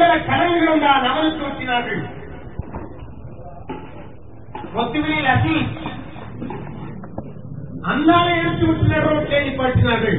இரண்டரை கடன்களும் தான் அவனுக்கு ஊற்றினார்கள் கொத்துவிலில் அசீஸ் அந்தாலே எடுத்து விட்டு ரோட்டை நிப்பாட்டினார்கள்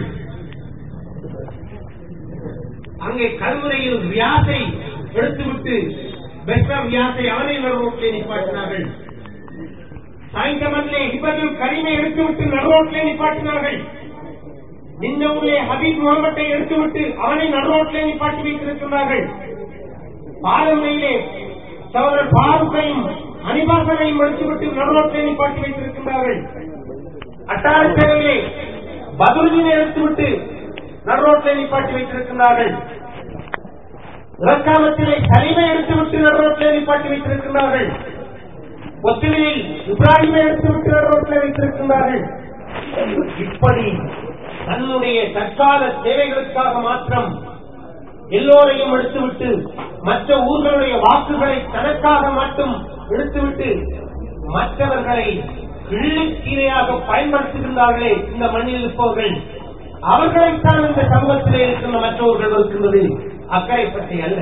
அங்கே கருமுறையில் வியாசை எடுத்துவிட்டு பெற்ற வியாசை அவனை ரோட்டை நிப்பாட்டினார்கள் சாயந்தமல்லே இவர்கள் கரிமை எடுத்துவிட்டு நடுரோட்டிலே நிப்பாட்டினார்கள் நின்னவுலே ஹபீப் முகமட்டை எடுத்துவிட்டு அவனை நடுரோட்டிலே நிப்பாட்டி வைத்திருக்கிறார்கள் பாலமுனையிலே சகோதரர் பாருக்கையும் அனிபாசனையும் எடுத்துவிட்டு நடுரோட்டிலே நிப்பாட்டி வைத்திருக்கிறார்கள் அட்டாரச்சேரியிலே பதுருவினை எடுத்துவிட்டு நடுரோட்டிலே நிப்பாட்டி வைத்திருக்கிறார்கள் இலக்காமத்திலே சலிமை எடுத்துவிட்டு நடுரோட்டிலே நிப்பாட்டி வைத்திருக்கிறார்கள் ஒத்துழையில் இப்ராஹிமை எடுத்துவிட்டு நடுரோட்டிலே வைத்திருக்கிறார்கள் இப்படி தன்னுடைய தற்கால தேவைகளுக்காக மாத்திரம் எல்லோரையும் எடுத்துவிட்டு மற்ற ஊர்களுடைய வாக்குகளை தனக்காக மட்டும் எடுத்துவிட்டு மற்றவர்களை கிள்ளுக்கீரையாக பயன்படுத்துகின்றார்களே இந்த மண்ணில் இருப்பவர்கள் அவர்களைத்தான் இந்த சமூகத்திலே இருக்கின்ற மற்றவர்கள் இருக்கின்றது அக்கறைப்பட்டை அல்ல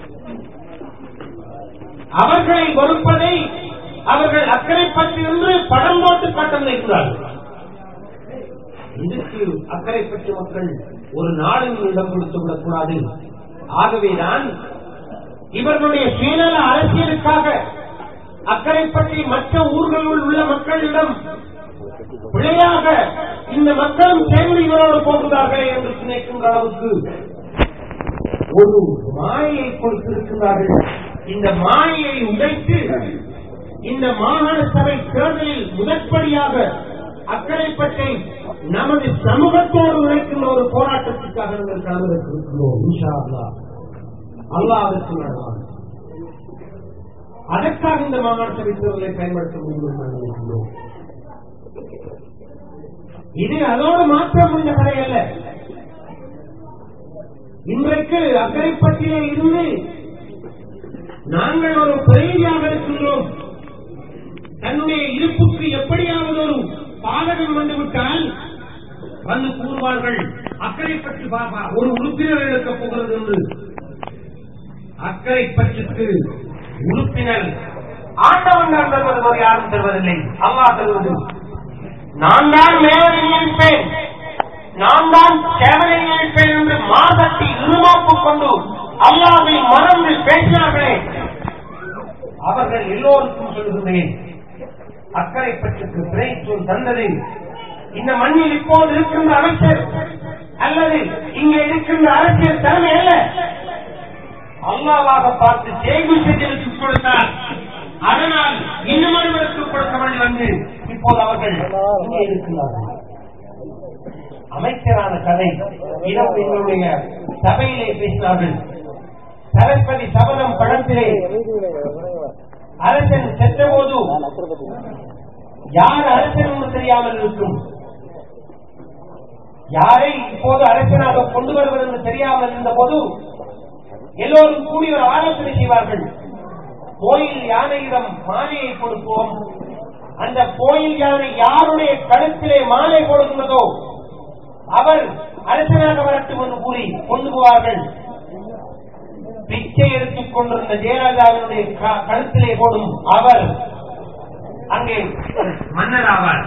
அவர்களை வெறுப்பதை அவர்கள் அக்கறைப்பட்டு என்று படம் போட்டு பட்டம் வைக்கிறார்கள் இதுக்கு அக்கறைப்பட்ட மக்கள் ஒரு நாளின் இடம் கொடுத்து விடக்கூடாது ஆகவேதான் இவர்களுடைய சுயநல அரசியலுக்காக அக்கறைப்பற்றி மற்ற ஊர்களில் உள்ள மக்களிடம் பிழையாக இந்த மக்களும் சேர்ந்து இவரோடு போகிறார்களே என்று நினைக்கின்ற அளவுக்கு ஒரு மாயை கொடுத்திருக்கிறார்கள் இந்த மாயை உடைத்து இந்த மாகாண சபை தேர்தலில் முதற்படியாக அக்கறைப்பட்டை நமது சமூகத்தோடு உழைக்கின்ற ஒரு போராட்டத்திற்காக நாங்கள் கலந்திருக்கிறோம் இன்ஷா அல்லாஹ். அல்லாஹ் அதற்கு நடவான் அதற்காக இந்த மாகாண சபை தேர்தலை பயன்படுத்த முடியும் என்று நாங்கள் நினைக்கிறோம் இது அதோடு மாற்றம் இந்த கதை அல்ல இன்றைக்கு அக்கறைப்பட்டியிலே இருந்து நாங்கள் ஒரு பிரதியாக இருக்கின்றோம் தன்னுடைய இருப்புக்கு எப்படியாவது ஒரு பாதகம் வந்துவிட்டால் வந்து கூறுவார்கள் அக்கறைப்பற்று பாபா ஒரு உறுப்பினர் எடுக்கப் போகிறது என்று அக்கறைப்பற்றுக்கு உறுப்பினர் ஆண்டவன் தான் தருவது வேறு யாரும் தருவதில்லை அல்லாஹ் தருவது நான் தான் மேலே இருப்பேன் நான் தான் சேவலை இருப்பேன் என்று மாதட்டி இருமாப்பு கொண்டு அல்லாவை மறந்து பேசினார்களே அவர்கள் எல்லோருக்கும் சொல்லுகிறேன் அக்கறை பற்றுக்கு பிழைச்சொல் தந்தது இந்த மண்ணில் இப்போது இருக்கின்ற அமைச்சர் அல்லது இங்கே இருக்கின்ற அரசியல் தலைமை அல்ல அல்லாவாக பார்த்து செய்கு செஞ்சலுக்கு கொடுத்தார் அதனால் இன்னும் ஒருவருக்கு கொடுக்க வேண்டி வந்து இப்போது அவர்கள் இங்கே இருக்கிறார்கள் அமைச்சரான கதை இரவு எங்களுடைய சபையிலே பேசினார்கள் சரஸ்வதி சபதம் படத்திலே அரசன் சென்றபோது யார் அரசன் என்று தெரியாமல் இருக்கும் யாரை இப்போது அரசனாக கொண்டு வருவது என்று தெரியாமல் இருந்த போது எல்லோரும் கூடி ஒரு ஆலோசனை செய்வார்கள் கோயில் யானையிடம் மாலையை கொடுப்போம் அந்த கோயில் யானை யாருடைய கழுத்திலே மாலை கொடுக்கின்றதோ அவர் அரசனாக வரட்டும் என்று கூறி கொண்டு போவார்கள் பிச்சை எடுத்துக் கொண்டிருந்த ஜெயலலிதாவினுடைய க- கழுத்திலே போடும் அவர் அங்கே மன்னர் ஆவார்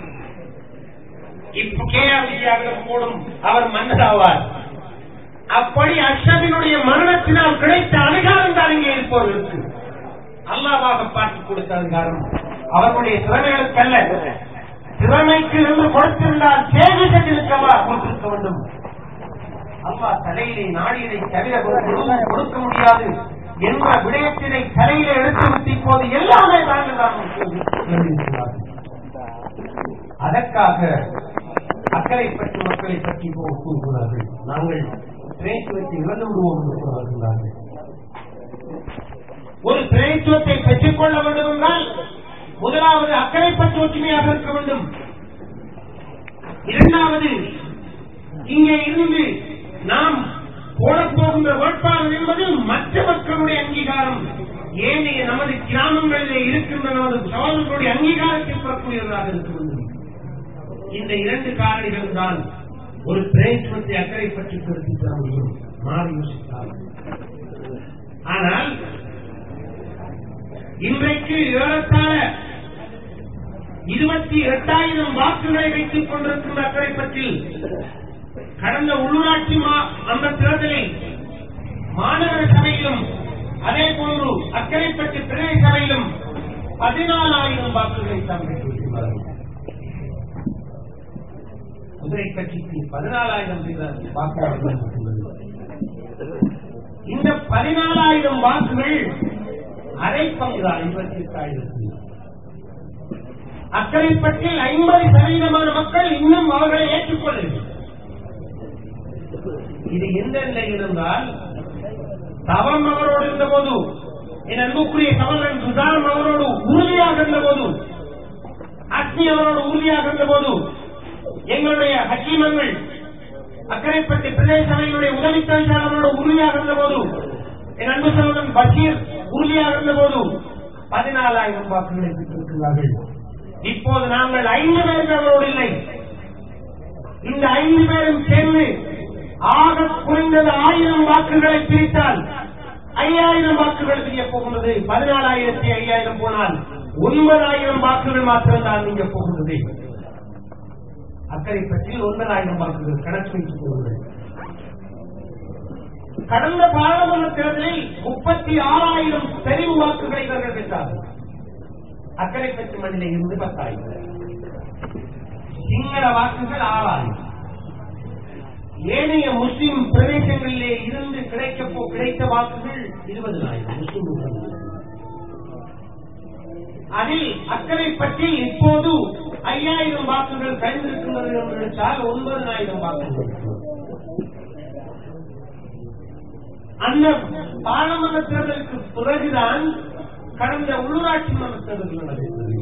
இப்ப கே ஆர் விஜயாவிடம் போடும் அவர் மன்னர் ஆவார் அப்படி அஷ்ரபினுடைய மரணத்தினால் கிடைத்த அதிகாரம் தான் இங்கே இருப்பவர்களுக்கு அல்லாவாக பார்த்து கொடுத்த அதிகாரம் அவர்களுடைய திறமைகளுக்கல்ல திறமைக்கு இருந்து கொடுத்திருந்தால் சேவை சென்றிருக்கவா கொடுத்திருக்க வேண்டும் அம்மா தலையிலே நாடியதை தவிர வேறு எதுவும் கொடுக்க முடியாது என்ற விடயத்தினை தலையிலே எடுத்து விட்டு இப்போது எல்லாமே தாங்கள் தான் எழுதியிருக்கிறார்கள். அதற்காக அக்கறை பற்றி மக்களை பற்றி இப்போ கூறுகிறார்கள் நாங்கள் பிரேத்துவத்தை இழந்து விடுவோம் என்று கூறுகிறார்கள் ஒரு பிரேத்துவத்தை பெற்றுக் கொள்ள வேண்டும் என்றால் முதலாவது அக்கறை பற்றி ஒற்றுமையாக இருக்க வேண்டும் இரண்டாவது இங்கே இருந்து நாம் போடப்போகின்ற வேட்பாளர் என்பது மற்ற மக்களுடைய அங்கீகாரம் ஏனைய நமது கிராமங்களிலே இருக்கின்ற நமது சோழர்களுடைய அங்கீகாரத்தை பெறக்கூடியவர்களாக இருக்க வேண்டும் இந்த இரண்டு காரணிகள் தான் ஒரு பிரேத்துவத்தை அக்கறை பற்றி கருத்து தர முடியும் மாறி யோசித்தால் இன்றைக்கு ஏறத்தாழ இருபத்தி எட்டாயிரம் வாக்குகளை வைத்துக் கொண்டிருக்கின்ற அக்கரைப்பற்றில் கடந்த உள்ளூராட்சி மா- அந்த தேர்தலில் மாநகர சபையிலும் அதே போன்று அக்கரைப்பட்டு பிரதேச சபையிலும் பதினாலாயிரம் வாக்குகளை தான் பெற்றிருக்கிறார்கள் குதிரை கட்சிக்கு பதினாலாயிரம் வாக்குகள் இந்த பதினாலாயிரம் வாக்குகள் அரை பங்கு ஐம்பத்தி எட்டாயிரத்தி அக்கரைப்பட்டில் ஐம்பது சதவீதமான மக்கள் இன்னும் அவர்களை ஏற்றுக்கொள்ளவில்லை இது எந்த நிலையில் இருந்தால் தவம் அவரோடு இருந்தபோது என் அன்புக்குரிய சமரன் சுதாரம் அவரோடு உறுதியாக இருந்தபோது அக்னி அவரோடு உறுதியாக இருந்தபோது எங்களுடைய ஹக்கீமங்கள் அக்கரைப்பட்டு பிரதேச சபையினுடைய உதவி தவிசாளர்களோடு உறுதியாக இருந்தபோது என் அன்பு சகோதரன் பஷீர் உறுதியாக இருந்தபோது பதினாலாயிரம் வாக்குகளை பெற்றிருக்கிறார்கள் இப்போது நாங்கள் ஐந்து பேருக்கு அவரோடு இல்லை இந்த ஐந்து பேரும் சேர்ந்து ஆக குறைந்தது ஆயிரம் வாக்குகளை பிரித்தால் ஐயாயிரம் வாக்குகள் பிரிய போகின்றது பதினாலாயிரத்தி ஐயாயிரம் போனால் ஒன்பதாயிரம் வாக்குகள் மாத்திரம்தான் நீங்க போகின்றது அக்கறை பற்றி ஒன்பதாயிரம் வாக்குகள் கணக்கு வைத்துக் கொள்ளுங்கள் கடந்த பாராளுமன்ற தேர்தலில் முப்பத்தி ஆறாயிரம் தெரிவு வாக்குகளை இவர்கள் பெற்றார்கள் அக்கறை பற்றி மண்ணிலே இருந்து பத்தாயிரம் சிங்கள வாக்குகள் ஆறாயிரம் ஏனைய முஸ்லிம் பிரதேசங்களிலே இருந்து கிடைக்க போ- கிடைத்த வாக்குகள் இருபதாயிரம் முஸ்லிம் அதில் அக்கறை பற்றி இப்போது ஐயாயிரம் வாக்குகள் கழிந்திருக்கின்றது என்று நினைத்தால் ஒன்பதாயிரம் வாக்குகள் அந்த பாராளுமன்ற தேர்தலுக்கு பிறகுதான் கடந்த உள்ளூராட்சி மன்ற தேர்தல் நடைபெற்றது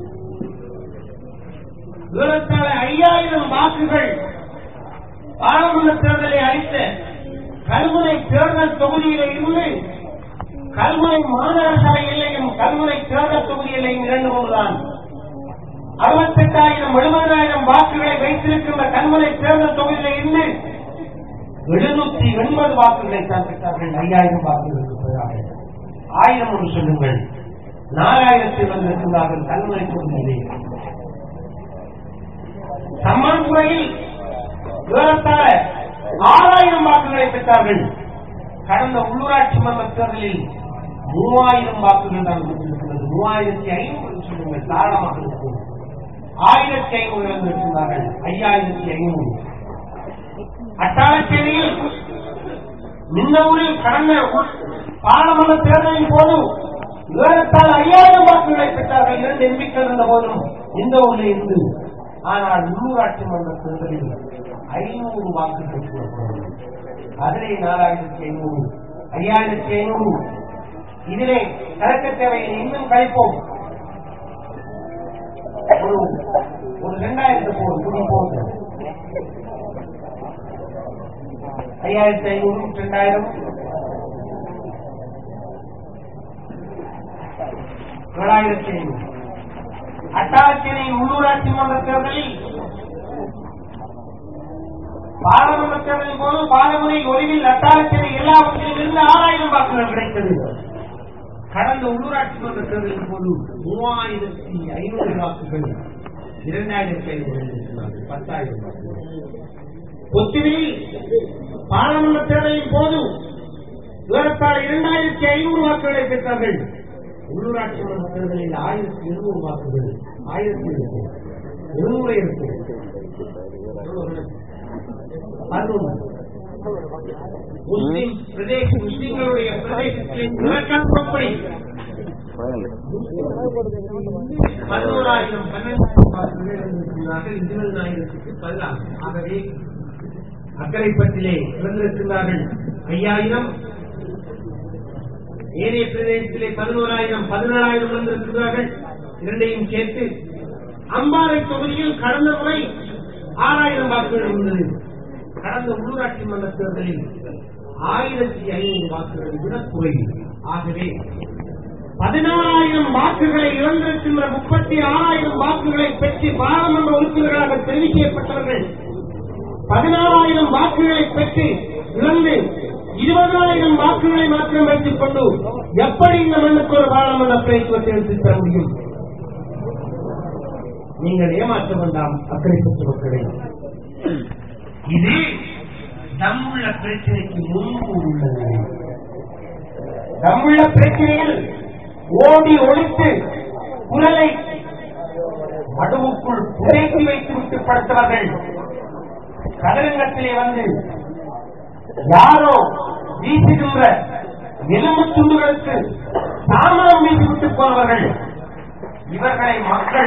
ஏறத்தாழ ஐயாயிரம் வாக்குகள் பாராளுமன்ற தேர்தலை அளித்த கல்முனை தேர்தல் தொகுதியில இருந்து கல்முனை மாநகர சபை எல்லையும் கல்முனை தேர்தல் தொகுதி எல்லையும் இரண்டு ஒன்றுதான் அறுபத்தெட்டாயிரம் எழுபதாயிரம் வாக்குகளை வைத்திருக்கின்ற கல்முனை தேர்தல் தொகுதியில இருந்து எழுநூத்தி எண்பது வாக்குகளை தான் பெற்றார்கள் ஐயாயிரம் வாக்குகளுக்கு பதிலாக ஆயிரம் ஒன்று சொல்லுங்கள் நாலாயிரத்தில் வந்திருக்கிறார்கள் கல்முனை தொகுதியிலே சம்மாந்துறையில் ஏறத்தாழ ஆறாயிரம் வாக்குகளை பெற்றார்கள் கடந்த உள்ளூராட்சி மன்ற தேர்தலில் மூவாயிரம் வாக்குகள் தான் பெற்றிருக்கிறது மூவாயிரத்தி ஐநூறு சொல்லுங்கள் தாராளமாக இருக்கும் ஆயிரத்தி ஐநூறு இழந்திருக்கிறார்கள் ஐயாயிரத்தி ஐநூறு அட்டாளச்சேரியில் மின்னூரில் கடந்த பாராளுமன்ற தேர்தலின் போது ஏறத்தாழ ஐயாயிரம் வாக்குகளை பெற்றார்கள் இரண்டு எம்பிக்கள் இருந்த போதும் இந்த ஊரில் இருந்து ஆனால் உள்ளூராட்சி மன்ற தேர்தலில் ஐநூறு வாக்குகள் கூறப்பட்டது. அதிலே நாலாயிரத்தி ஐநூறு ஐயாயிரத்தி ஐநூறு இதிலே கலக்க தேவையை இன்னும் கழிப்போம் ஒரு ஒரு இரண்டாயிரத்து போகுது குடி போகுது ஐயாயிரத்தி ஐநூறு இரண்டாயிரம் ஏழாயிரத்தி ஐநூறு அட்டாளச்சேரி உள்ளூராட்சி மன்ற தேர்தலில் பாராளுமன்ற தேர்தலின் போது பாலமுனை ஒளிவில் அட்டாளச்சேரி எல்லாவற்றிலும் இருந்து ஆறாயிரம் வாக்குகள் கிடைத்தது கடந்த உள்ளூராட்சி மன்ற தேர்தலின் போது மூவாயிரத்தி ஐநூறு வாக்குகள் இரண்டாயிரத்தி ஐநூறு இருக்கிறார்கள். பத்தாயிரம் வாக்குகள் பொத்துவில் பாராளுமன்ற தேர்தலின் போது ஏறத்தாழ இரண்டாயிரத்தி ஐநூறு வாக்குகளை பெற்றார்கள் உள்ளூராட்சி மன்ற தேர்தலில் ஆயிரத்தி இருநூறு வாக்குகள் ஆயிரத்தி இருநூறு இருக்கும் பதினொன்று முஸ்லிம் பிரதேச முஸ்லிம்களுடைய பிரதேசத்தின் இலக்கணப்படி பதினோராயிரம் பன்னெண்டாயிரம் வாக்குகள் இருந்திருக்கிறார்கள் இருபதாயிரத்துக்கு பதினாறு ஆகவே அக்கரைப்பட்டிலே இழந்திருக்கிறார்கள் ஐயாயிரம் ஏனைய பிரதேசத்திலே பதினோராயிரம் பதினேழாயிரம் இழந்திருக்கிறார்கள் இரண்டையும் சேர்த்து அம்பாறை தொகுதியில் கடந்த முறை ஆறாயிரம் வாக்குகள் இருந்தது கடந்த உள்ளூராட்சி மன்ற தேர்தலில் ஆயிரத்தி ஐநூறு வாக்குகள் விட குறைவு ஆகவே பதினாறாயிரம் வாக்குகளை இழந்திருக்கின்ற முப்பத்தி ஆறாயிரம் வாக்குகளை பெற்று பாராளுமன்ற உறுப்பினர்களாக தெரிவு செய்யப்பட்டவர்கள் பதினாறாயிரம் வாக்குகளை பெற்று இழந்து இருபதாயிரம் வாக்குகளை மாத்திரம் வைத்துக் கொண்டு எப்படி இந்த மண்ணுக்கு ஒரு பாராளுமன்ற பிரதித்துவத்தை எடுத்துத் தர முடியும் நீங்கள் ஏமாற்ற வேண்டாம் அக்கறை பெற்ற மக்களே இது தம்முள்ள பிரச்சனைக்கு முன்பு உள்ளது தம்முள்ள பிரச்சனையில் ஓடி ஒழித்து குரலை மடுவுக்குள் புதைத்து வைத்து விட்டு படுத்தவர்கள் கதரங்கத்திலே வந்து யாரோ வீசுகின்ற எலும்பு துண்டுகளுக்கு தாமதம் வீசிவிட்டு போனவர்கள் இவர்களை மக்கள்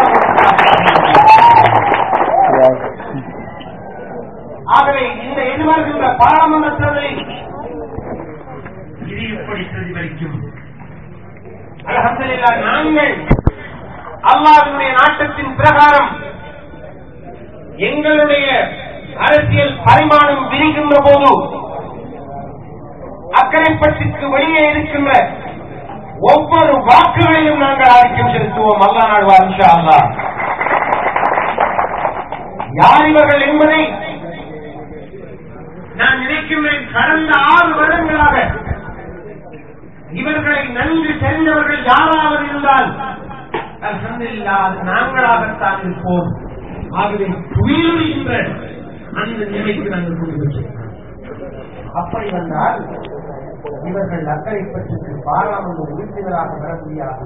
ஆகவே இந்த எதிர்வருகின்ற பாராளுமன்ற தேர்தலில் இது எப்படி பிரதிபலிக்கும் அலமதுல்லா நாங்கள் அல்லாவினுடைய நாட்டத்தின் பிரகாரம் எங்களுடைய அரசியல் பரிமாணம் விரிகின்ற போது அக்கரைப்பட்டுக்கு வெளியே இருக்கின்ற ஒவ்வொரு வாக்குகளையும் நாங்கள் ஆதிக்கம் செலுத்துவோம் அல்லா நாடுவா இன்ஷா அல்லா யார் இவர்கள் என்பதை நான் நினைக்கின்றேன் கடந்த ஆறு வருடங்களாக இவர்களை நன்கு தெரிந்தவர்கள் யாராவது இருந்தால் அல்ஹம்துலில்லாஹ், அது நாங்களாகத்தான் இருப்போம் ஆகவே துயிலுகின்ற அந்த நிலைக்கு நாங்கள் கொண்டு வச்சிருக்கிறோம் அப்படி வந்தால் இவர்கள் அக்கறை பற்றிக்கு பாராளுமன்ற உறுப்பினராக வர முடியாது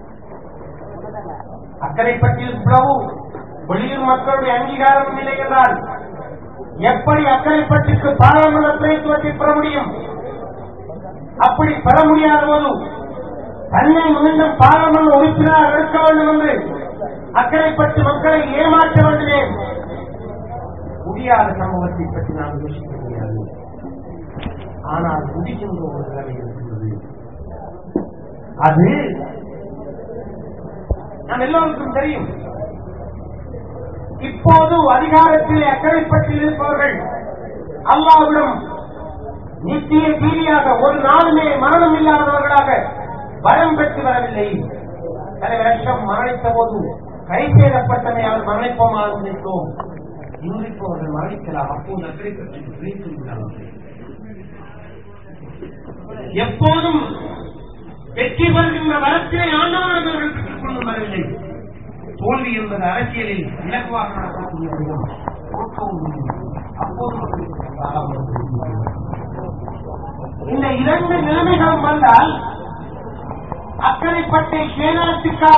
அக்கறை பற்றியில் பிரபு வெளியூர் மக்களுடைய அங்கீகாரம் இல்லை என்றால் எப்படி அக்கறை பற்றிக்கு பாராளுமன்ற பிரதித்துவத்தை பெற முடியும் அப்படி பெற முடியாத போது தன்னை மீண்டும் பாராளுமன்ற உறுப்பினராக எடுக்க வேண்டும் என்று அக்கறைப்பட்டு மக்களை ஏமாற்ற வேண்டுமே முடியாத சமூகத்தை பற்றி நாம் யோசிக்க முடியாது ஆனால் முடிகின்ற ஒரு நிலைமை இருக்கிறது அது நம் எல்லோருக்கும் தெரியும் இப்போது அதிகாரத்தில் அக்கறைப்பட்டு இருப்பவர்கள் அல்லாவிடம் நித்திய தீவியாக ஒரு நாளுமே மரணம் இல்லாதவர்களாக வரம் பெற்று வரவில்லை தலைவர் அஷ்டம் மரணித்த போது கை சேதப்பட்டனை அவர் மரணிப்போமாக நினைத்தோம் இன்றைக்கு அவர்கள் மரணிக்கலாம் அப்போது அக்கறை பற்றி பிரித்து விடாமல் எப்போதும் வெற்றி பெறுகின்ற வரத்தினை ஆண்டவர்கள் அவர்கள் பெற்றுக் கொண்டு வரவில்லை தோல்வி என்பது அரசியலில் இலகுவாக நடக்கக்கூடிய விதம் தோற்கவும் இல்லை. அப்போது அவர்களுக்கு காலம் வருகிறது. இந்த இரண்டு நிலைமைகளும் வந்தால் அக்கறைப்பட்டை சுயநலத்திற்காக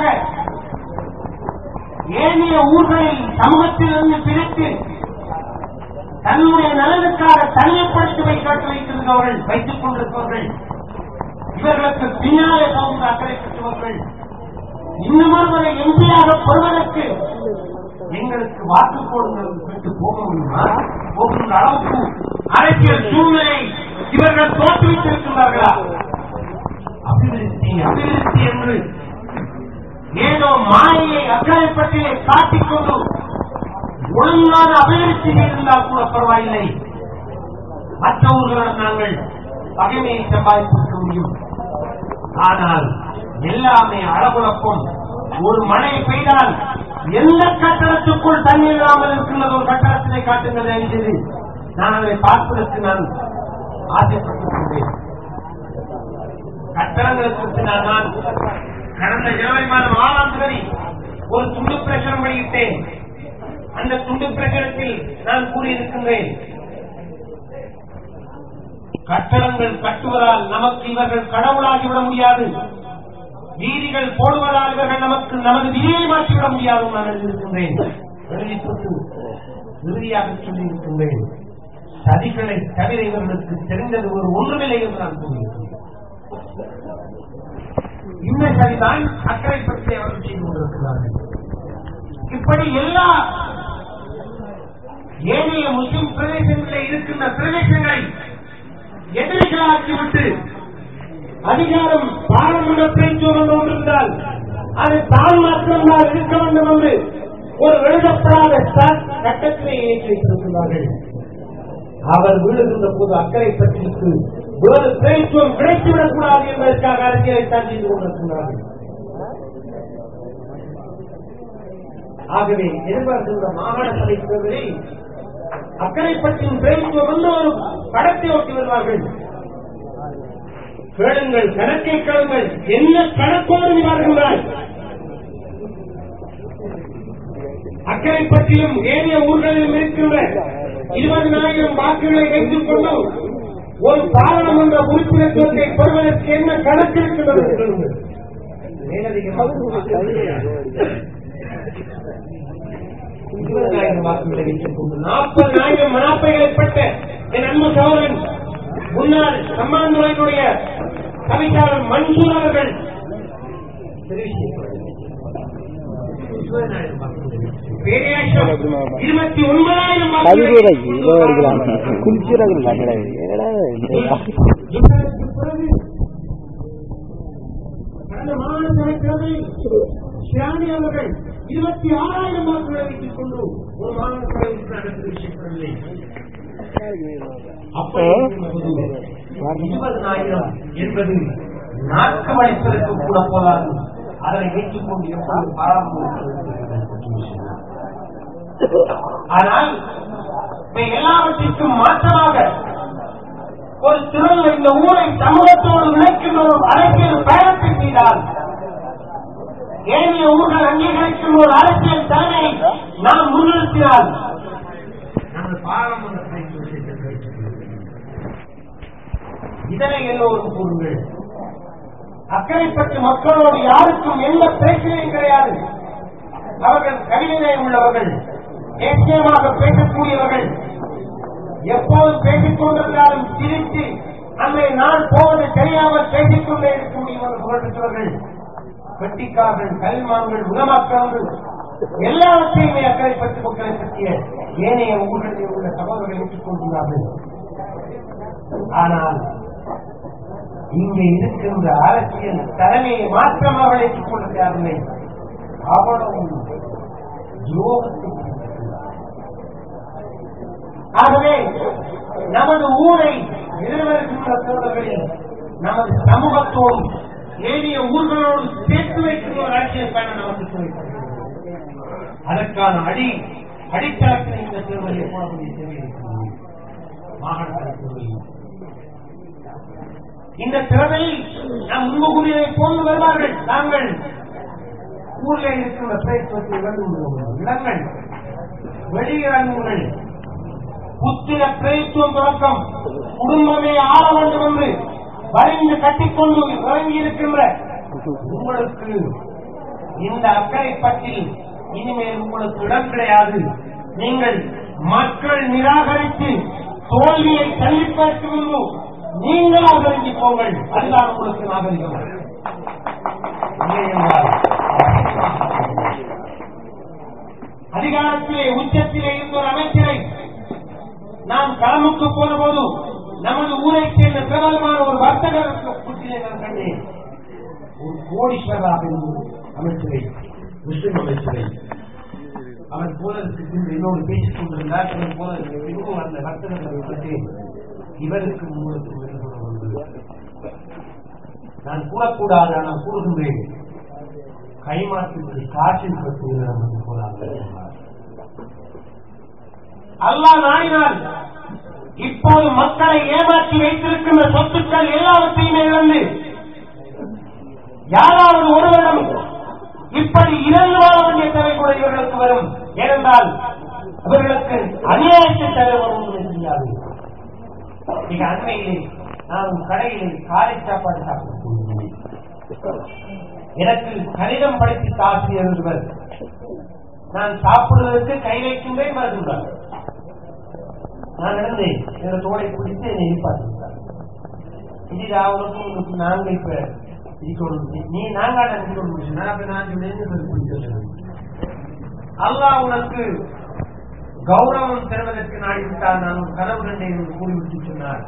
ஏனைய ஊர்களில் சமூகத்திலிருந்து பிரித்து தன்னுடைய நலனுக்காக தனிமைப்படுத்தி வைக்காட்டு வைத்திருந்தவர்கள் வைத்துக் கொண்டிருப்பவர்கள் இவர்களுக்கு பின்னாலே போகின்ற அக்கறை பெற்றவர்கள் இன்னும் ஒருவரை எம்பியாக பெறுவதற்கு எங்களுக்கு வாக்கு போடுங்கள் விட்டு போக முடியுமா போகின்ற அளவுக்கு அரசியல் சூழ்நிலை இவர்கள் தோற்றுவித்திருக்கிறார்களா அபிவிருத்தி அபிவிருத்தி என்று ஏதோ மாயை அக்கறைப்பட்டியை காட்டிக்கொண்டு ஒழுங்கான அபிவிருத்தி இருந்தால் கூட பரவாயில்லை மற்ற ஊர்களிடம் நாங்கள் பகைமையை சம்பாதித்திருக்க முடியும் ஆனால் எல்லாமே அளகுழப்பம் ஒரு மழை பெய்தால் எந்த கட்டடத்துக்குள் தண்ணீர் இல்லாமல் இருக்கின்றது ஒரு கட்டடத்தினை காட்டுங்கள் அறிந்தது நான் அதை பார்ப்பதற்கு நான் ஆசைப்பட்டிருக்கின்றேன் கட்டடங்களை குறித்து நான் நான் கடந்த ஜனவரி மாதம் ஆறாம் தேதி ஒரு துண்டு பிரசுரம் வெளியிட்டேன் அந்த துண்டு பிரசுரத்தில் நான் கூறியிருக்கின்றேன் கட்டடங்கள் கட்டுவதால் நமக்கு இவர்கள் கடவுளாகிவிட முடியாது வீதிகள் போடுவதால் இவர்கள் நமக்கு நமது விதியை மாற்றிவிட முடியாது நான் எழுதியிருக்கின்றேன் எழுதிப்பட்டு இறுதியாக சொல்லியிருக்கின்றேன் சதிகளை தவிர இவர்களுக்கு தெரிந்தது ஒரு ஒன்றுமில்லை என்று நான் கூறியிருக்கிறேன் இந்த சரிதான் அக்கறை பற்றி அவர்கள் செய்து கொண்டிருக்கிறார்கள் இப்படி எல்லா ஏனைய முஸ்லிம் பிரதேசங்களில் இருக்கின்ற பிரதேசங்களை எதிரிகளாக்கிவிட்டு அதிகாரம் பாராளுமன்ற பேச்சுவரம் ஒன்றிருந்தால் அது தான் மாத்திரம்தான் இருக்க வேண்டும் என்று ஒரு எழுதப்படாத ஸ்டாக் சட்டத்திலே ஏற்றி வைத்திருக்கிறார்கள் அவர் விழுகின்ற போது அக்கறை பற்றிக்கு வேறு பேச்சுவம் கிடைத்துவிடக் கூடாது என்பதற்காக அரசியலை தான் செய்து கொண்டிருக்கிறார்கள் ஆகவே எதிர்பார்க்கின்ற மாகாண சபை தேர்தலில் அக்கரைப்பட்டின் பிரதித்துவம் வந்து ஒரு படத்தை ஓட்டி வருவார்கள் கேளுங்கள் கணக்கை கேளுங்கள் என்ன கணக்கோடு நீ பார்க்கின்றாய் அக்கறை பற்றியும் ஏனைய ஊர்களிலும் இருக்கின்ற இருபதினாயிரம் வாக்குகளை வைத்துக் கொண்டு ஒரு பாராளுமன்ற உறுப்பினத்துவத்தை பெறுவதற்கு என்ன கணக்கு இருக்கின்றது என்று சொல்லுங்கள். இருபதாயிரம் வாக்குகளை வைத்துக் கொண்டு நாற்பதாயிரம் மனாப்பைகளை பெற்ற என் அன்பு சோழன் முன்னாள் சம்மாந்துறையினுடைய கவிதாளர் மன்சூர் அவர்கள் இருபத்தி ஒன்பதாயிரம் பதிவுரைக்கு இதோ அடிக்கலாம் குளிச்சுறாங்க கிடையாது ஏடா இந்த கடந்த மாநிலங்களவை ஷியானி அவர்கள் இருபத்தி ஆறாயிரம் வாக்குகளை வைத்துக் கொண்டு ஒரு மாநிலங்களவை நடத்தி விஷயப்படவில்லை இருபதனாயிரம் என்பது நாட்கு வளைப்பதற்கு கூட போதாது அதனை வைத்துக் கொண்டு எப்போது பராமரிப்பது ஆனால் இவை எல்லாவற்றிற்கும் மாற்றமாக ஒரு சிறந்த இந்த ஊரை சமூகத்தோடு இணைக்கின்ற ஒரு அரசியல் பயணத்தை செய்தால் ஏனைய ஊர்கள் அங்கீகரிக்கும் ஒரு அரசியல் தலைமையை நாம் முன்னிறுத்தினால் நமது பாராளுமன்றத்தை இதனை எல்லோரும் கூறுங்கள் அக்கறைப்பட்டு மக்களோடு யாருக்கும் எந்த பிரச்சனையும் கிடையாது அவர்கள் கவிதை உள்ளவர்கள் தேசியமாக பேசக்கூடியவர்கள் எப்போது பேசிக் கொண்டிருந்தாலும் சிரித்து அன்றைய நாள் போவது தெரியாமல் பேசிக் கொண்டே இருக்கக்கூடியவர்கள் புகழ்ந்தவர்கள் வெட்டிக்காரர்கள் கல்மான்கள் உணமாக்கங்கள் எல்லாவற்றையுமே அக்கறைப்பட்டு மக்களை பற்றிய ஏனைய ஊர்களில் உள்ள சகோதரர்கள் ஏற்றுக் கொள்கிறார்கள் ஆனால் இங்கே இருக்கின்ற அரசியல் தலைமையை மாற்றம் அவர்கள் ஏற்றுக்கொள்கிறார்கள் அவ்வளவு யோகத்துக்கு ஆகவே நமது ஊரை எதிர்வருகின்ற தோழர்களில் நமது சமூகத்தோடு ஏனைய ஊர்களோடு சேர்த்து வைக்கிற ஒரு அரசியல் பயணம் நமக்கு தேவைப்படுகிறது அதற்கான அடி அடித்தளத்தில் இந்த தேர்தலை போடக்கூடிய தேவை இருக்கிறது மாகாண தேர்தலில் இந்த தேர்தலில் நாம் முன்பு கூறியதை போன்று வருவார்கள் நாங்கள் ஊரில் இருக்கின்ற பிரயத்னத்தை இழந்து விடுவோம் இடங்கள் வெளியிறங்குங்கள் புத்திர பிரயத்துவம் தொடக்கம் குடும்பமே ஆள வேண்டும் என்று வரைந்து கட்டிக்கொண்டு இறங்கி இருக்கின்ற உங்களுக்கு இந்த அக்கறை பற்றி இனிமேல் உங்களுக்கு இடம் கிடையாது நீங்கள் மக்கள் நிராகரித்து தோல்வியை சந்திப்பதற்கு முன்பு நீங்களாக இறங்கி போங்கள் அதுதான் உங்களுக்கு நாகரிகம் இல்லை என்றால் அதிகாரத்திலே உச்சத்திலே இருந்த ஒரு அமைச்சரை நான் களமுக்கு போன போது நமது ஊரை சேர்ந்த பிரபலமான ஒரு வர்த்தகர் கூட்டிலே நான் கண்டேன் ஒரு கோடீஸ்வரராக இருந்த அமைச்சரை முஸ்லிம் அமைச்சரை அவர் போலருக்கு பின்பு என்னோடு பேசிக் கொண்டிருந்தார் அவர் போலருக்கு பின்பு அந்த வர்த்தகரை பற்றி இவருக்கு உங்களுக்கு வேறுபடும் ஒன்று நான் கூறக்கூடாது ஆனால் கூறுகின்றேன் கைமாற்றுக்கு காற்றில் பற்றி நமக்கு போறாங்க அல்லாஹ் நாடினால் இப்போது மக்களை ஏமாற்றி வைத்திருக்கின்ற சொத்துக்கள் எல்லாவற்றையுமே இழந்து யாராவது ஒருவரிடம் இப்படி இறந்து வாழ வேண்டிய தேவை கூட இவர்களுக்கு வரும் ஏனென்றால் இவர்களுக்கு அநியாயத்தை தேவை வரும் என்று தெரியாது மிக அண்மையிலே நான் கடையிலே காலை சாப்பாடு சாப்பிட்டு போகிறேன். எனக்கு கணிதம் படித்த ஆசிரியர் ஒருவர் நான் சாப்பிடுவதற்கு கை வைக்கின்றேன் மறந்துள்ளார் நான் இருந்தேன் என்னோட தோலை பிடித்து என்னை எதிர்பார்த்திருந்தார் இது அவனுக்கும் உங்களுக்கு நாங்க இப்ப இருக்கணும் நீ நாங்க இருக்கணும் நான் அப்ப நான் சொன்னேன் அல்லாஹ் உனக்கு கௌரவம் தருவதற்கு நாடிவிட்டால் நான் உன் கனவு கண்டேன் என்று கூறிவிட்டு சொன்னார்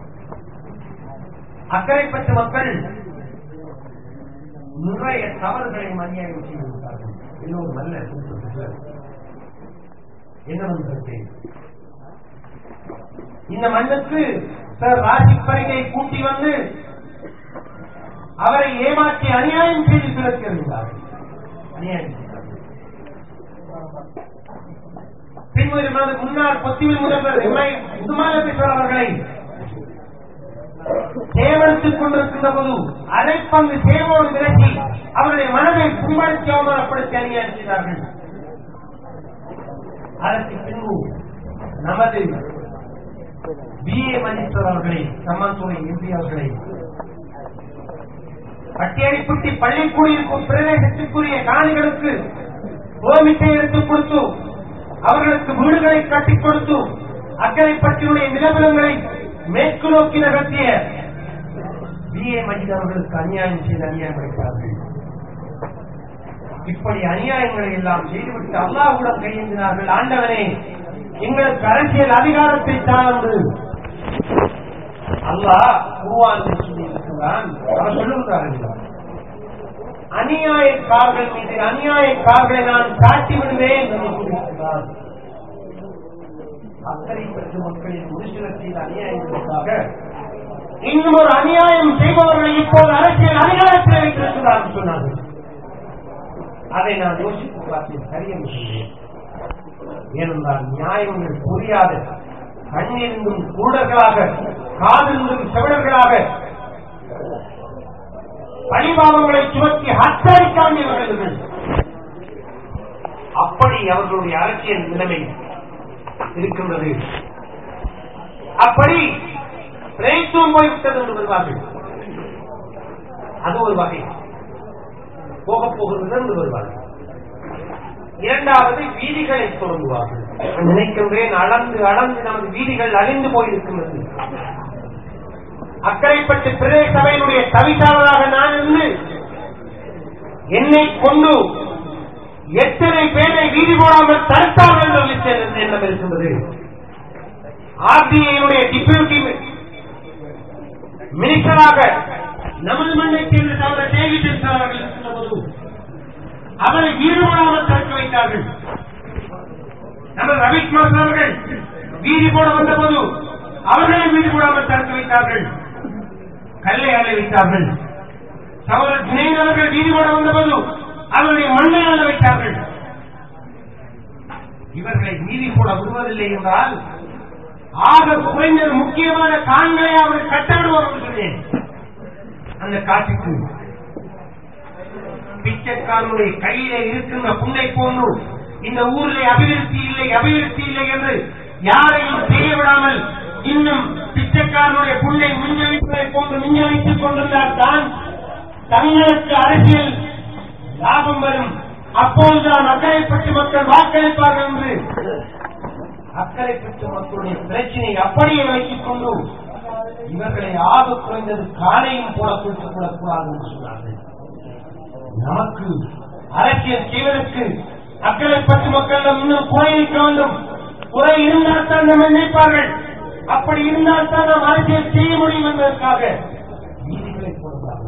அக்கறைப்பட்ட மக்கள் நிறைய தவறுகளை மரியாதை செய்திருக்கிறார்கள் இன்னொரு நல்ல கூற்று என்னவென்று இந்த மண்ணுக்கு சார் ராஜிப் பரிகை கூட்டி வந்து அவரை ஏமாற்றி அநியாயம் செய்து திறக்கிறார்கள் அநியாயம் செய்தார்கள் பின்வரும் நமது முன்னாள் பொத்திவில் முதல்வர் எம்ஐ உதுமாலபேஸ்வர் அவர்களை தேவனத்துக் கொண்டிருக்கின்ற போது அரைப்பங்கு சேவோடு விலக்கி அவருடைய மனதை புண்படுத்தி அவமானப்படுத்தி அணியார் செய்தார்கள் அதற்கு பின்பு நமது பி ஏ மணீஸ்வர் அவர்களை சம்மந்துறை எம்பி அவர்களை பட்டியடிப்பட்டி பள்ளிக்குடியிருக்கும் பிரதேசத்திற்குரிய காணிகளுக்கு கோமிட்டை எடுத்துக் கொடுத்து அவர்களுக்கு வீடுகளை கட்டிக் கொடுத்து அக்கரைப்பட்டியுடைய நிலவரங்களை மேற்கு நோக்கி நகர்த்திய பி ஏ மஜித் அவர்களுக்கு அநியாயம் செய்து அநியாயம் அளித்தார்கள் இப்படி அநியாயங்களை எல்லாம் செய்துவிட்டு அல்லாஹுடன் கையேந்தினார்கள் ஆண்டவனே எங்களுக்கு அரசியல் அதிகாரத்தை தாழ்ந்து அல்லாஹ் குருவான் சொல்லியிருக்கிறான் அவர் சொல்லுகிறார்கள் அநியாயக்காரர்கள் மீது அநியாயக்காரர்களை நான் காட்டி விடுவேன் என்று சொல்லியிருக்கிறார் அக்கறை பெற்ற மக்களின் முடிசிலர் செய்த அநியாயங்களுக்காக இன்னும் ஒரு அநியாயம் செய்பவர்களை இப்போது அரசியல் அதிகாரத்தில் வைத்திருக்கிறார் சொன்னார்கள் அதை நான் யோசித்து பார்த்தேன் சரியென்று சொன்னேன் ஏனென்றால் நியாயங்கள் புரியாத கண்ணிருந்தும் கூடர்களாக காதிருந்தும் செவிடர்களாக பழிபாவங்களை சுமத்தி ஹத்தரிக்காண்டியவர்கள் அப்படி அவர்களுடைய அரசியல் நிலைமை இருக்கின்றது அப்படி பிரயத்துவம் போய்விட்டது என்று வருவார்கள் அது ஒரு வகை போக போகிறது என்று வருவார்கள் இரண்டாவது வீதிகளை தொடங்குவார்கள் நினைக்கின்றேன் அளந்து அளந்து நமது வீதிகள் அழிந்து போயிருக்கின்றது அக்கறைப்பட்டு பிரதேச சபையினுடைய தவிசாளராக நான் இருந்து என்னை கொண்டு எத்தனை பேரை வீதி போடாமல் தடுத்தார்கள் என்ற லிஸ்ட் எண்ணம் இருக்கின்றது ஆர்பிஐனுடைய டிப்யூட்டி மினிஸ்டராக நமது மண்ணை சேர்ந்த தவிர டேவிட் அவர்கள் இருக்கின்ற போது அவரை ஈடுபடாமல் தடுக்க வைத்தார்கள் நமது ரவிக்குமார் அவர்கள் வீதி போட வந்த போது அவர்களை வீடு போடாமல் தடுக்க வைத்தார்கள் கல்லை அலை வைத்தார்கள் சகோதரர் ஜுனைன் அவர்கள் வீதி போட வந்தபோது அவருடைய மண்ணை அள்ள வைத்தார்கள் இவர்களை வீதி போட விடுவதில்லை என்றால் ஆக குறைந்த முக்கியமான காண்களை அவர்கள் கட்டவிடுவார் என்று சொன்னேன் அந்த காட்சிக்கு பிச்சைக்காரனுடைய கையிலே இருக்கின்ற புண்ணை போன்று இந்த ஊரிலே அபிவிருத்தி இல்லை அபிவிருத்தி இல்லை என்று யாரையும் செய்ய விடாமல் இன்னும் பிச்சைக்காரனுடைய புண்ணை மிஞ்சளிப்பதை போன்று மிஞ்சளித்துக் கொண்டிருந்தால் தான் தங்களுக்கு அரசியல் லாபம் வரும் அப்போதுதான் அக்கறைப்பட்டு மக்கள் வாக்களிப்பார்கள் என்று அக்கறைப்பட்டு மக்களுடைய பிரச்சனை அப்படியே வைத்துக் கொண்டு இவர்களை ஆக குறைந்தது காலையும் போல கொடுத்துக் கொள்ளக்கூடாது என்று சொன்னார்கள் நமக்கு அரசியல் செய்வதற்கு அக்கறைப்பட்டு மக்களிடம் இன்னும் குறை இருக்க வேண்டும் குறை இருந்தால் தான் நம்ம நினைப்பார்கள் அப்படி இருந்தால் தான் நாம் அரசியல் செய்ய முடியும் என்பதற்காக வீதிகளை போடுகிறார்கள்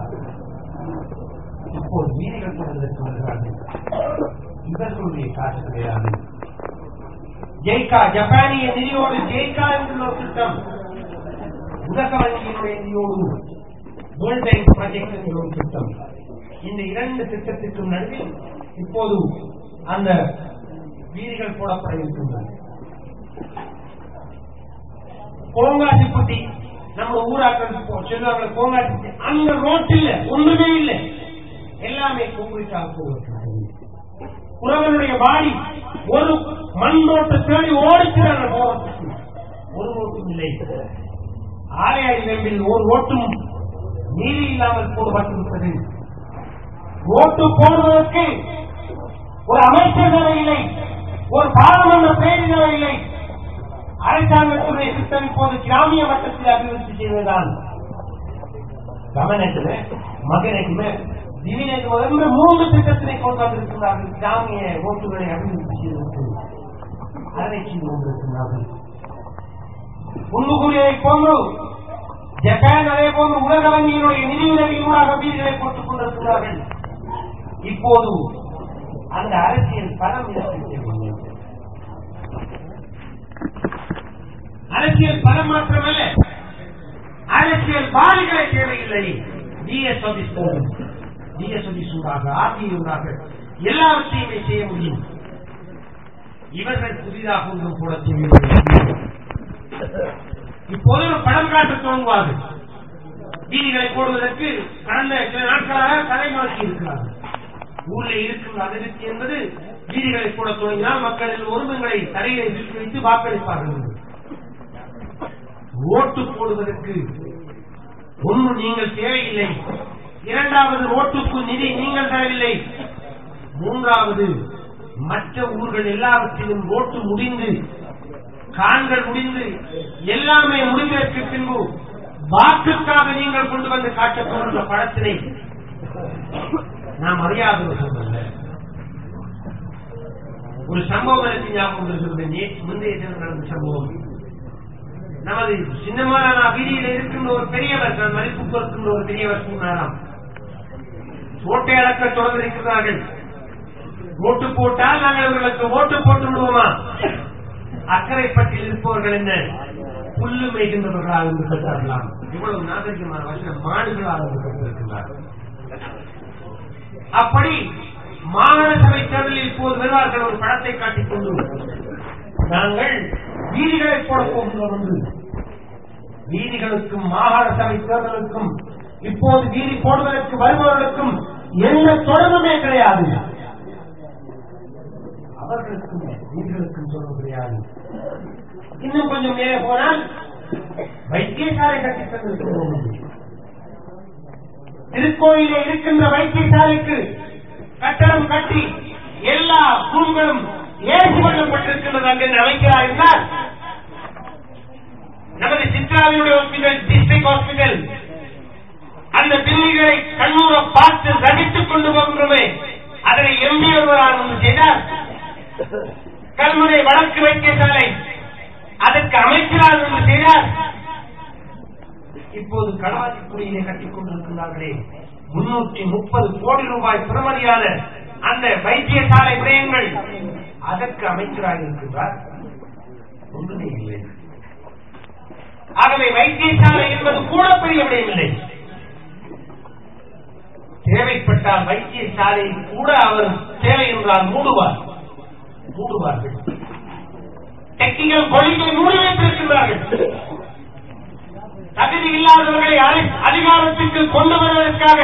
இப்போது வீதிகள் போடுவதற்கு வருகிறார்கள் இவர்களுடைய காசு கிடையாது ஜெய்கா ஜப்பானிய நிதியோடு ஜெய்கா என்கிற ஒரு திட்டம் உலக வங்கியினுடைய நிதியோடு வேர்ல்ட் பேங்க் ப்ராஜெக்ட் என்கிற ஒரு திட்டம் இந்த இரண்டு திட்டத்திற்கும் நடுவில் இப்போது அந்த வீதிகள் போடப்பட இருக்கின்றன கோங்காசிப்பட்டி நம்ம ஊராக்கள் சொல்லுவாங்க கோங்காசிப்பட்டி அங்க ரோட் இல்ல ஒண்ணுமே இல்லை எல்லாமே கொங்குரிக்காக போகிறது புறவனுடைய பாடி ஒரு மண் ரோட்டை தேடி ஓடிக்கிறாங்க போறதுக்கு ஒரு ரோட்டும் இல்லை ஆலையாடி வெம்பில் ஒரு ரோட்டும் நீதி இல்லாமல் போடப்பட்டிருக்கிறது ரோட்டு போடுவதற்கு ஒரு அமைச்சர் தேவையில்லை ஒரு பாராளுமன்ற பேரி தேவையில்லை அரசாங்கத்துடைய திட்டம் இப்போது கிராமிய மட்டத்தில் அபிவிருத்தி செய்வதுதான் கவனத்தில் மகனுக்குமே திடீரென்று முதல்ல மூன்று திட்டத்தினை கொண்டு வந்திருக்கிறார்கள் கிராமிய ஓட்டுகளை அபிவிருத்தி செய்வதற்கு அதனை செய்து கொண்டிருக்கிறார்கள் உண்முகுரியை போன்று ஜப்பான் அதே போன்று உலக வங்கியினுடைய நிதியுதவியூடாக வீடுகளை போட்டுக் கொண்டிருக்கிறார்கள் இப்போது அந்த அரசியல் பலம் இருக்கிறது அரசியல் பலம் மாத்திரமல்ல அரசியல் பாதிகளை தேவையில்லை டிஎஸ் ஆபீஸ் போதும் டிஎஸ் ஆபீஸ் ஊடாக ஆர்டிஐ ஊடாக எல்லாவற்றையுமே செய்ய முடியும் இவர்கள் புதிதாக ஒன்றும் போட தெரியவில்லை இப்போது ஒரு படம் காட்ட துவங்குவார்கள் வீதிகளை போடுவதற்கு கடந்த சில நாட்களாக தலை மாற்றி இருக்கிறார்கள் ஊரில் இருக்கின்ற அதிருப்தி என்பது வீதிகளை போட தொடங்கினால் மக்களின் உரிமங்களை தலையிலே வீசி வைத்து வாக்களிப்பார்கள் என்று. ஓட்டு போடுவதற்கு ஒன்று நீங்கள் தேவையில்லை இரண்டாவது ஓட்டுக்கு நிதி நீங்கள் தரவில்லை மூன்றாவது மற்ற ஊர்கள் எல்லாவற்றிலும் ஓட்டு முடிந்து காண்கள் முடிந்து எல்லாமே முடிந்ததற்கு பின்பு வாக்குக்காக நீங்கள் கொண்டு வந்து காட்டப் போகின்ற படத்தினை நாம் அறியாதவர்கள் அல்ல ஒரு சம்பவம் எனக்கு ஞாபகம் இருக்கிறது நேற்று முந்தைய தினம் நடந்த சம்பவம் நமது சின்னமான வீதியில் இருக்கின்ற ஒரு பெரியவர் நான் மதிப்பு கொடுக்கின்ற ஒரு பெரியவர் சொன்னாராம் ஓட்டை அளக்க தொடர்ந்திருக்கிறார்கள் ஓட்டு போட்டால் நாங்கள் இவர்களுக்கு ஓட்டு போட்டு விடுவோமா அக்கறைப்பட்டில் இருப்பவர்கள் என்ன புல்லு மேய்கின்றவர்களாக இருந்து கட்டார்களாம் இவ்வளவு நாகரிகமான வசனம் மாடுகளாக இருந்து கட்டிருக்கின்றார்கள் அப்படி மாகாண சபை தேர்தலில் இப்போது வருவார்கள் ஒரு படத்தை காட்டிக் கொண்டு நாங்கள் வீதிகளை போட போகின்றோம் என்று வீதிகளுக்கும் மாகாண சபை தேர்தலுக்கும் இப்போது வீதி போடுவதற்கு வருபவர்களுக்கும் எந்த தொடர்புமே கிடையாது அவர்களுக்கும் வீடுகளுக்கும் தொடர்பு கிடையாது இன்னும் கொஞ்சம் மேலே போனால் வைத்தியசாலை கட்டித் தந்திருக்கிறோம் திருக்கோயிலே இருக்கின்ற வைத்தியசாலைக்கு கட்டடம் கட்டி எல்லா தூண்களும் ஏசி பண்ணப்பட்டிருக்கின்றது அங்கே அமைக்கிறார் என்றால் நமது சித்ராவினுடைய ஹாஸ்பிட்டல் டிஸ்ட்ரிக்ட் ஹாஸ்பிட்டல் அந்த பில்லிகளை கண்ணூர பார்த்து ரசித்துக் கொண்டு போகின்றோமே அதனை எம்பி ஒருவரால் ஒன்று செய்தார் கல்முனை வடக்கு வைத்தியசாலை அதற்கு அமைச்சரால் ஒன்று செய்தார் இப்போது களவாதிக்குடியிலே கட்டிக் கொண்டிருக்கிறார்களே முன்னூற்றி முப்பது கோடி ரூபாய் பெறுமதியான அந்த வைத்தியசாலை விடயங்கள் அதற்கு அமைச்சராக இருக்கின்றார் ஒன்றுமே இல்லை ஆகவே வைத்தியசாலை என்பது கூட பெரிய விடயமில்லை தேவைப்பட்டால் வைத்தியசாலை கூட அவர் தேவை என்றால் மூடுவார் மூடுவார்கள் டெக்னிக்கல் கொள்கை மூடி வைத்திருக்கின்றார்கள் தகுதி இல்லாதவர்களை அதி- அதிகாரத்துக்கு கொண்டு வருவதற்காக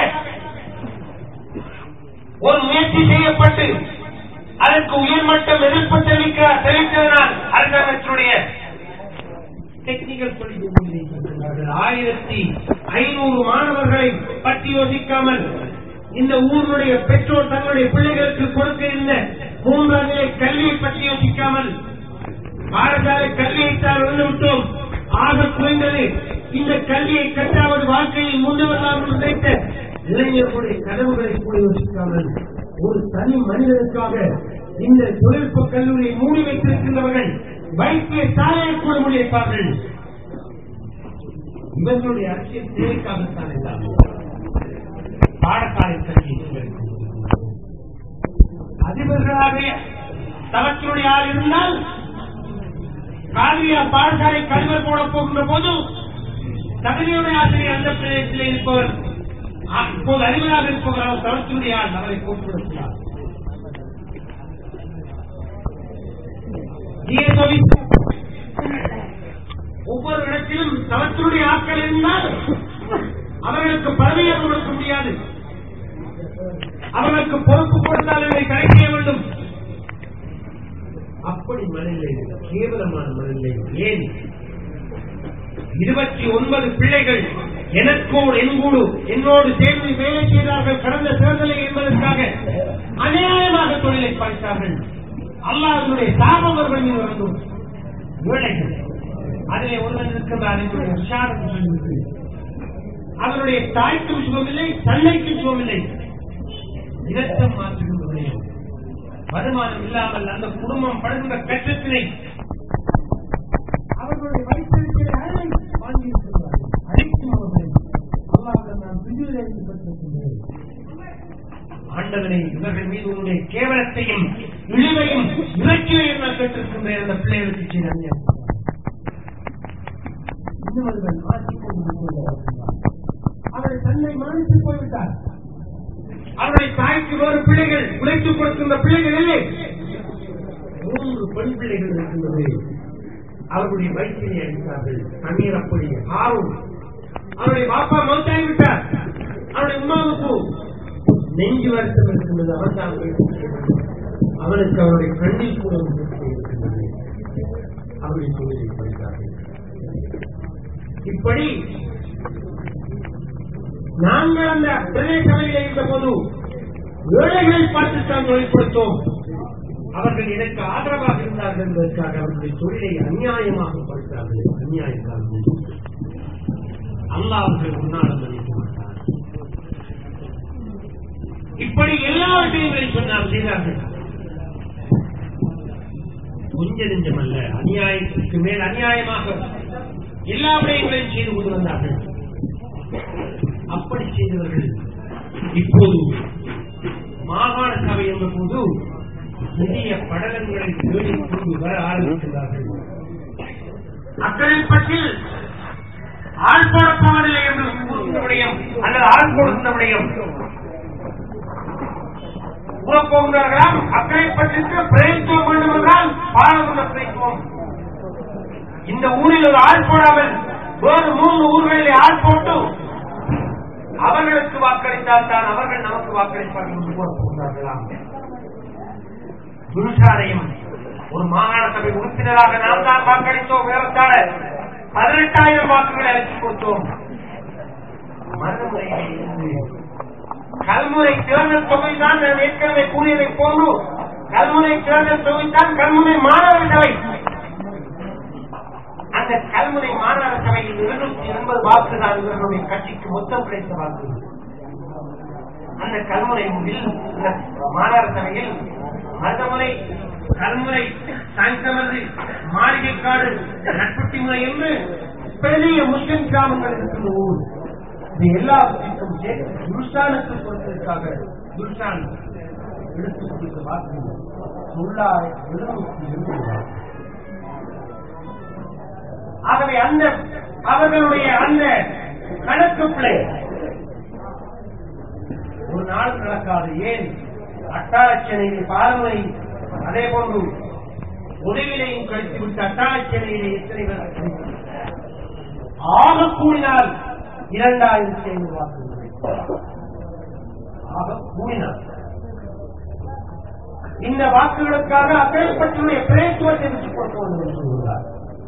ஒரு முயற்சி செய்யப்பட்டு அதற்கு உயர்மட்டம் எதிர்ப்பு தெரிவிக்க தெரிவித்ததனால் அரசாங்கத்தினுடைய டெக்னிக்கல் கொள்கை மூடி வைத்திருக்கிறார்கள் ஆயிரத்தி ஐநூறு மாணவர்களை பற்றி யோசிக்காமல் இந்த ஊருடைய பெற்றோர் தங்களுடைய பிள்ளைகளுக்கு கொடுக்க இருந்த மூன்றாம் நிலை கல்வியை பற்றி யோசிக்காமல் பாடசாலை கல்வியைத்தான் விட்டோம் ஆக குறைந்தது இந்த கல்வியை கற்றாவது வாழ்க்கையில் முன்னவர்களாக என்று நினைத்த இளைஞர்களுடைய கனவுகளை கூட யோசிக்காமல் ஒரு தனி மனிதனுக்காக இந்த தொழில்நுட்ப கல்லூரியை மூடி வைத்திருக்கின்றவர்கள் வைத்திய சாலையை கூட மூடி வைப்பார்கள் இவர்களுடைய அரசியல் தேவைக்காகத்தான் எல்லாமே பாடசாலை கல்வியை அதிபர்களாக தவத்தினுடைய ஆள் இருந்தால் காவிரியா பாடசாலை கல்வர் போட போகின்ற போது தகுதியுடைய ஆசிரியர் அந்த பிரதேசத்தில் இருப்பவர் ஆ, இப்போது அறிவராக இருப்பவர் அவர் தவத்தினுடைய ஆள் அவரை போட்டுவிடுகிறார் ஒவ்வொரு இடத்திலும் தவத்தினுடைய ஆட்கள் இருந்தால் அவர்களுக்கு பதவியை கொடுக்க முடியாது அவர்களுக்கு பொறுப்பு கொடுத்தால் இதை கிடைக்க வேண்டும் அப்படி மனநிலை கேவலமான மனநிலை ஏன் இருபத்தி ஒன்பது பிள்ளைகள் எனக்கோடு எங்கூடு என்னோடு சேர்ந்து வேலை செய்தார்கள் கடந்த தேர்தலில் என்பதற்காக அநியாயமாக தொழிலை பார்த்தார்கள் அல்லாஹனுடைய சாபம் அவர்கள் மீது வந்தோம் ஏழைகள் அதிலே ஒருவன் இருக்கின்றார் என்னுடைய விசாரணை சொல்லிவிட்டு அவருடைய தாய்க்கும் சுகமில்லை தன்னைக்கும் சுகமில்லை இரத்தம் மாற்றுகின்ற விடயம் வருமானம் இல்லாமல் அந்த குடும்பம் படுகின்ற கஷ்டத்தினை அவர்களுடைய வயிற்றிருக்கிற அழகை வாங்கியிருக்கிறார்கள் அழைக்கும் அவர்களை அல்லாஹ் நான் பிரிவிலிருந்து பெற்றிருக்கின்றேன் ஆண்டவனை இவர்கள் மீது உன்னுடைய கேவலத்தையும் இழிவையும் இலக்கியம் நான் பெற்றிருக்கின்றேன் அந்த பிள்ளைகளுக்கு செய்த அநியாயம். இன்னும் அவர்கள் மாற்றிக்கொண்டு கொண்டிருக்கிறார். அவர் தன்னை மானித்து போய்விட்டார் அவருடைய தாய்க்கு வேறு பிள்ளைகள் உழைத்துக் கொடுக்கின்ற பிள்ளைகள் இல்லை மூன்று பெண் பிள்ளைகள் இருக்கின்றது அவர்களுடைய வயிற்றினை அடித்தார்கள் தண்ணீர் அப்படி ஆறும் அவருடைய பாப்பா மௌத்தாகி விட்டார் அவருடைய உமாவுக்கு நெஞ்சு வருத்தம் இருக்கின்றது அவன் தான் அவனுக்கு அவருடைய கண்ணில் கூட ஒரு துக்கம் இருக்கின்றது அவருடைய சூழலை படித்தார்கள் இப்படி நாங்கள் அந்த பிரதேசங்களில் இருந்த போது ஏழைகளை பார்த்துத்தான் தொழில்படுத்தோம் அவர்கள் எனக்கு ஆதரவாக இருந்தார்கள் என்பதற்காக அவர்களுடைய தொழிலை அநியாயமாக படுத்தார்கள் அநியாயத்தால் அல்லாஹ் அவர்கள் முன்னால் மன்னிக்க மாட்டார் இப்படி எல்லா விஷயங்களையும் சொன்னார் செய்தார்கள் கொஞ்ச நெஞ்சமல்ல அநியாயத்துக்கு மேல் அநியாயமாக எல்லா விடயங்களையும் செய்து கொண்டு வந்தார்கள் அப்படி செய்தவர்கள் இப்போது மாகாண சபை என்ற போது புதிய படலங்களை தேடிக் கொண்டு வர ஆரம்பிக்கிறார்கள் அக்கறைப்பட்டில் ஆள் போடப் போவதில்லை என்று கூறுகின்ற விடயம் அல்லது ஆள் கொடுக்கின்ற விடயம் கூறப்போகிறார்களாம் அக்கறைப்பட்டிற்கு பிரயத்துவம் வேண்டும் என்றால் பாரத பிரயத்துவம் இந்த ஊரில் ஒரு ஆள் போடாமல் வேறு மூன்று ஊர்களிலே ஆள் போட்டு அவர்களுக்கு வாக்களித்தால் தான் அவர்கள் நமக்கு வாக்களிப்பார்கள் என்று கூறப்போகிறார்களாம் துருசாரையும் ஒரு மாகாண சபை உறுப்பினராக நாம் தான் வாக்களித்தோம் ஏறத்தாழ பதினெட்டாயிரம் வாக்குகளை அளித்துக் கொடுத்தோம் மறுமுறையிலே இருந்து கல்முனை தேர்தல் தொகை தான் நான் ஏற்கனவே கூறியதை போன்று கல்முனை தேர்தல் தொகை தான் கல்முனை மாணவர் சபை அந்த கல்முனை மாநகர சபையில் இருநூத்தி எண்பது வாக்கு தான் இவர்களுடைய கட்சிக்கு மொத்தம் கிடைத்த வாக்கு அந்த கல்முனை மாநகர சபையில் மருதமுனை கல்முனை சாய்ந்தமது மாளிகைக்காடு நட்புட்டிமுறை என்று பெரிய முஸ்லிம் கிராமங்கள் இருக்கின்ற ஊர் இது எல்லாவற்றிற்கும் சேர்த்து துல்சானுக்கு கொடுத்ததற்காக துல்சான் எடுத்துக் கொடுத்த வாக்கு தொள்ளாயிரத்தி எழுநூத்தி எழுபது வாக்கு ஆகவே அந்த அவர்களுடைய அந்த கணக்கு பிழை ஒரு நாள் நடக்காது ஏன் அட்டாளச்சனையிலே பாலமுறை அதே போன்று உதவியிலையும் கழித்துவிட்டு அட்டாளச்சனையிலே எத்தனை பேர் ஆக கூடினால் இரண்டாயிரத்தி ஐநூறு வாக்குகள் ஆக கூடினால் இந்த வாக்குகளுக்காக அக்கறைப்பட்டுடைய பிரயத்துவத்தை விட்டுக் கொடுக்க வேண்டும் என்று சொல்கிறார்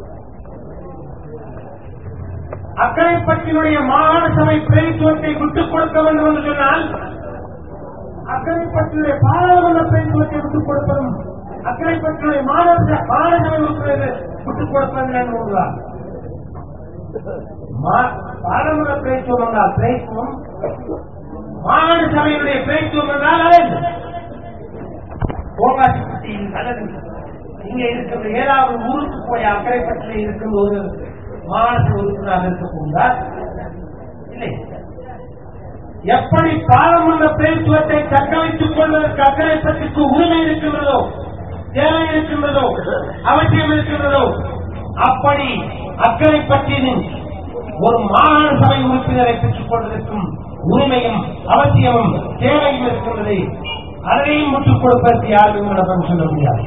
அக்கரைப்பட்டினுடைய மாகாண சபை பிரதித்துவத்தை விட்டுக் கொடுக்க வேண்டும் என்று சொன்னால் அக்கரைப்பட்டினுடைய பாராளுமன்ற பிரதித்துவத்தை விட்டுக் கொடுப்பதும் அக்கரைப்பட்டினுடைய மாநகர மாகாண சபை உறுப்பினர்கள் விட்டுக் கொடுப்பது என்று பாராளுமன்ற பிரதித்துவம் என்றால் பிரதித்துவம் மாகாண சபையினுடைய பிரதித்துவம் என்றால் அது கோகாசிப்பட்டியில் அல்லது இங்க இருக்கிற ஏழாவது ஊருக்கு போய் அக்கரைப்பட்டியில் இருக்கும் ஒரு மாநில உறுப்பினராக இருக்கக்கூடார் இல்லை எப்படி பாராளுமன்ற பேச்சுவத்தை தக்க வைத்துக் கொள்வதற்கு அக்கறைப்பட்டிற்கு உரிமை இருக்கின்றதோ தேவை இருக்கின்றதோ அவசியம் இருக்கின்றதோ அப்படி அக்கறைப்பட்டினின் ஒரு மாகாண சபை உறுப்பினரை பெற்றுக் கொள்வதற்கும் உரிமையும் அவசியமும் தேவையும் இருக்கின்றது அதனையும் முற்றுக் கொடுப்பதற்கு யாரும் உங்களிடம் சொல்ல முடியாது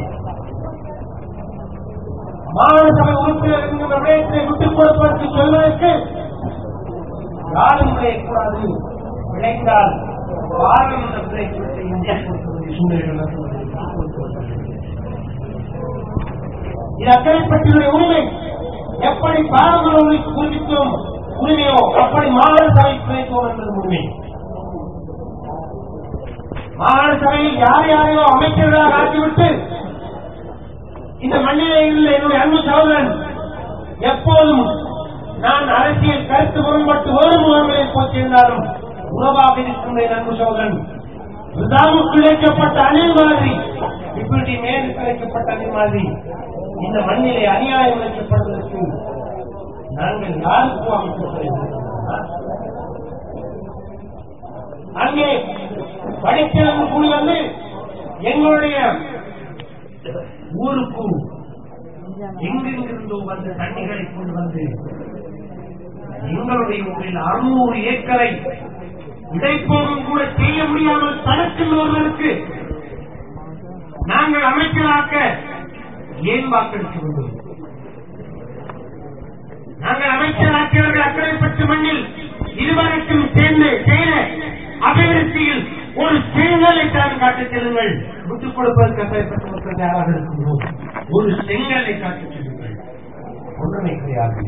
மாநில சபை உறுப்பினர் என்கிற விடயத்தை விட்டுக் கொடுப்பதற்கு சொல்வதற்கு யாரும் விளையக்கூடாது விளைந்தால் பாராளுமன்ற பிரேக்கத்தை இந்தியா இது அக்கறைப்பட்டியுடைய உரிமை எப்படி பாராளுமன்ற குறிப்பித்தோம் உரிமையோ அப்படி மாநில சபை பிரேக்குவோம் என்பது உரிமை மாகாண சபையில் யார் யாரையோ அமைச்சர்களாக ஆக்கிவிட்டு இந்த மண்ணிலே உள்ள என்னுடைய அன்பு சகோதரன் எப்போதும் நான் அரசியல் கருத்து முரண்பட்டு வேறு முகாம்களில் போச்சிருந்தாலும் உறவாக இருக்கின்ற அன்பு சகோதரன் ரிதாவுக்கு இழைக்கப்பட்ட அணில் மாதிரி இப்படி மேலுக்கு இழைக்கப்பட்ட அணில் மாதிரி இந்த மண்ணிலே அநியாயம் இழைக்கப்படுவதற்கு நாங்கள் யாருக்கு அமைக்கப்பட்டிருக்கிறோம் அங்கே படித்தவங்க கூடி வந்து எங்களுடைய ஊருக்கு எங்கெங்கிருந்தோ வந்த தண்ணிகளை கொண்டு வந்து எங்களுடைய ஊரில் அறுநூறு ஏக்கரை இடைப்போகம் கூட செய்ய முடியாமல் தடுக்கின்றவர்களுக்கு நாங்கள் அமைச்சராக்க ஏன் வாக்களிக்க வேண்டும் நாங்கள் அமைச்சராக்கியவர்கள் அக்கறைப்பட்ட மண்ணில் இதுவரைக்கும் சேர்ந்து செய்த அபிவிருத்தியில் ஒரு செங்கலை தான் காட்டிச் செல்லுங்கள் விட்டுக் கொடுப்பதற்கு அக்கறைப்பட்ட மக்கள் யாராக இருக்கின்றோம் ஒரு செங்கலை காட்டிச் செல்லுங்கள் ஒன்றுமே கிடையாது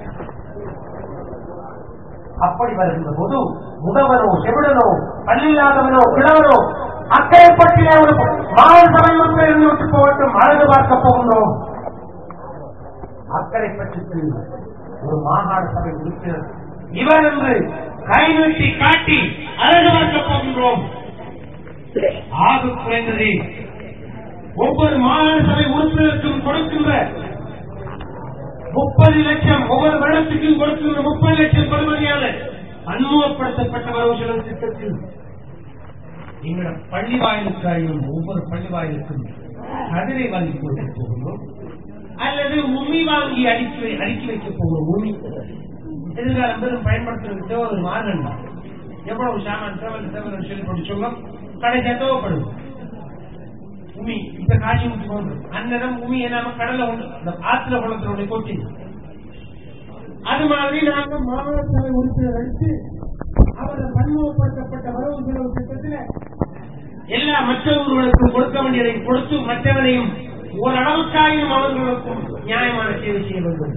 அப்படி வருகின்ற போது முடவனோ செவிடனோ பல்லில்லாதவனோ கிழவனோ அக்கறைப்பட்டிலே ஒரு மாவட்ட இருந்து விட்டு போகட்டும் அழகு பார்க்க போகின்றோம் அக்கறைப்பட்டுக்கு ஒரு மாகாண சபை உறுப்பினர் இவர் என்று கை நீட்டி காட்டி அழகு பார்க்க போகின்றோம் ஆக குறைந்தது ஒவ்வொரு மாகாண சபை உறுப்பினருக்கும் கொடுக்கின்ற முப்பது லட்சம் ஒவ்வொரு வருடத்துக்கும் கொடுக்கின்ற முப்பது லட்சம் பெறுமதியான அனுபவப்படுத்தப்பட்ட வரவு செலவு திட்டத்தில் எங்களோட பள்ளி வாயிலுக்காயும் ஒவ்வொரு பள்ளி வாயிலுக்கும் கதிரை வாங்கி கொடுக்க போகிறோம் அல்லது உமி வாங்கி அடுக்கி வை- அடுக்கி வைக்க போகிறோம் உமி எதிர்காலம் பெரும் பயன்படுத்துறதுக்கு ஒரு மாதம் தான் எவ்வளவு சாமான் தேவை தேவை சொல்லி போட்டு சொல்லும் கடைசியா தேவைப்படும் உமி இப்ப காட்சி முட்டு போன்று அந்நேரம் உமி நாம கடல்ல உண்டு இந்த ஆத்துல குளத்துல ஒண்ணு கொட்டி அது மாதிரி நாங்க மாவட்ட சபை உறுப்பினர் அடித்து அவரை பன்முகப்படுத்தப்பட்ட வரவு செலவு திட்டத்தில் எல்லா மற்ற ஊர்களுக்கும் கொடுக்க வேண்டியதை கொடுத்து மற்றவரையும் ஓரளவுக்காயும் அவர்களுக்கும் நியாயமான சேவை செய்ய வேண்டும்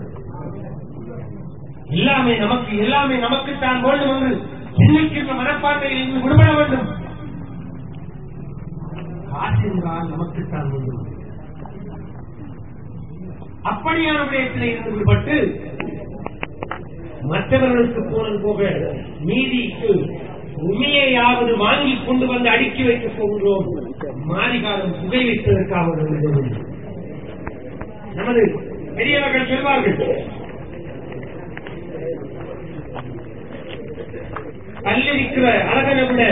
எல்லாமே நமக்கு எல்லாமே நமக்குத்தான் வேண்டும் என்று சிந்திக்கின்ற மனப்பான்மையில் இருந்து விடுபட வேண்டும் காசு என்றால் நமக்குத்தான் வேண்டும் அப்படியான விடயத்தில் இருந்து விடுபட்டு மற்றவர்களுக்கு போனது போக நீதிக்கு உண்மையையாவது வாங்கி கொண்டு வந்து அடுக்கி வைக்கப் போகிறோம் மாரிகாலம் புகை வைத்ததற்காக வருகிறது. நமது பெரியவர்கள் சொல்வார்கள் கல்லிருக்கிற அழகனை விட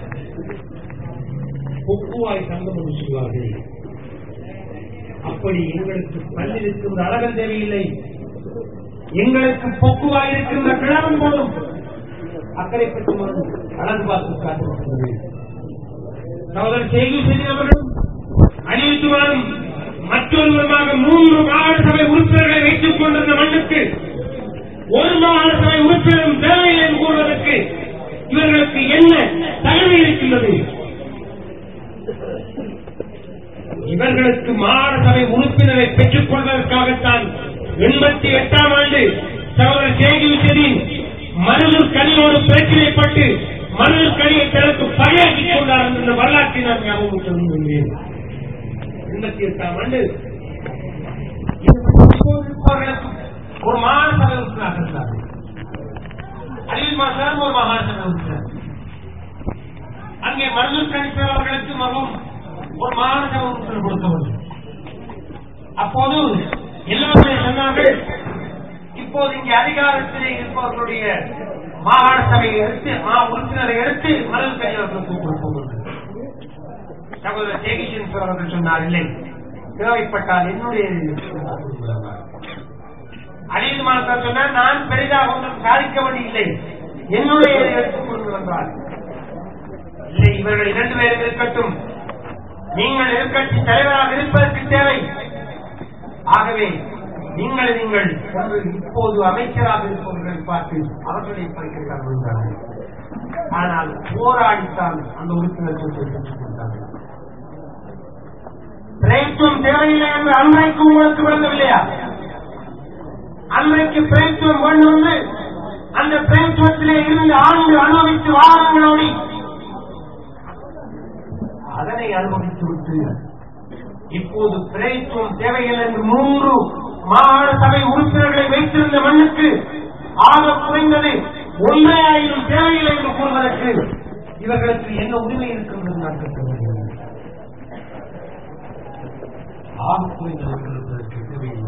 பொக்குவாய் தங்கம் என்று சொல்வார்கள் அப்படி எங்களுக்கு பல்லிருக்கின்ற அழகன் தேவையில்லை எங்களுக்கு பொக்குவாய் இருக்கின்ற கிழவன் போதும் அக்கறை பற்றி அழகு பார்த்து காட்டுகிறது சகோதரர் செய்தி செய்தி அவர்களும் அணிவித்துவாரும் மற்றொருவருமாக மூன்று மாகாண சபை உறுப்பினர்களை வைத்துக் கொண்டிருந்த மண்ணுக்கு ஒரு மாகாண சபை உறுப்பினரும் தேவையில்லை என்று கூறுவதற்கு இவர்களுக்கு என்ன தகுதி இருக்கின்றது இவர்களுக்கு மாகாண சபை உறுப்பினரை பெற்றுக் கொள்வதற்காகத்தான் எண்பத்தி எட்டாம் ஆண்டு சகோதரர் சேகி விசரின் மருதூர் கனியோடு பிரச்சனைப்பட்டு மருதூர் கனியை தனக்கு பகையாக்கிக் கொண்டார் என்ற வரலாற்றை நான் ஞாபகம் சொல்லுகிறேன் எண்பத்தி எட்டாம் ஆண்டு இருப்பவர்களுக்கு ஒரு மாகாண சபை உறுப்பினராக இருந்தார்கள் அலில் மாசார் ஒரு மாகாண சபை உறுப்பினர் அங்கே மருதூர் கணிப்பர் அவர்களுக்கு மகம் ஒரு மாகாண சபை உறுப்பினர் கொடுக்கப்பட்டது அப்போது எல்லோருமே சொன்னார்கள் இப்போது இங்கே அதிகாரத்திலே இருப்பவர்களுடைய மாகாண சபையை எடுத்து மா உறுப்பினரை எடுத்து மருதூர் கனி அவர்களுக்கு கொடுப்போம் சகோதரர் ஜெயகிஷன் அவர்கள் சொன்னார் இல்லை தேவைப்பட்டால் என்னுடைய அனில் மாஸ்டர் சொன்னார் நான் பெரிதாக ஒன்றும் சாதிக்க வேண்டியில்லை என்னுடைய எடுத்துக் கொண்டு வந்தார் இல்லை இவர்கள் இரண்டு பேரும் இருக்கட்டும் நீங்கள் எதிர்கட்சி தலைவராக இருப்பதற்கு தேவை ஆகவே நீங்கள் நீங்கள் ஒன்று இப்போது அமைச்சராக இருப்பவர்களை பார்த்து அவர்களை பறிக்கிறார்கள் என்றார்கள். ஆனால் போராடித்தான் அந்த உறுப்பினர் சொத்தை பெற்றுக் கொண்டார்கள் பிரயத்துவம் தேவையில்லை என்று அன்றைக்கு உங்களுக்கு விளங்கவில்லையா அன்றைக்கு பிரயத்துவம் கொண்டு வந்து அந்த பிரயத்துவத்திலே இருந்து ஆண்டு அனுபவித்து வாரங்களோடி அதனை அனுபவித்து விட்டு இப்போது பிரயத்துவம் தேவையில்லை என்று மூன்று மாகாண சபை உறுப்பினர்களை வைத்திருந்த மண்ணுக்கு ஆக குறைந்தது ஒன்றே ஆயிரம் தேவையில்லை என்று கூறுவதற்கு இவர்களுக்கு என்ன உரிமை இருக்கின்றது நான் கேட்கிறேன் ஆக குறைந்தது இவர்களுக்கு தேவையில்லை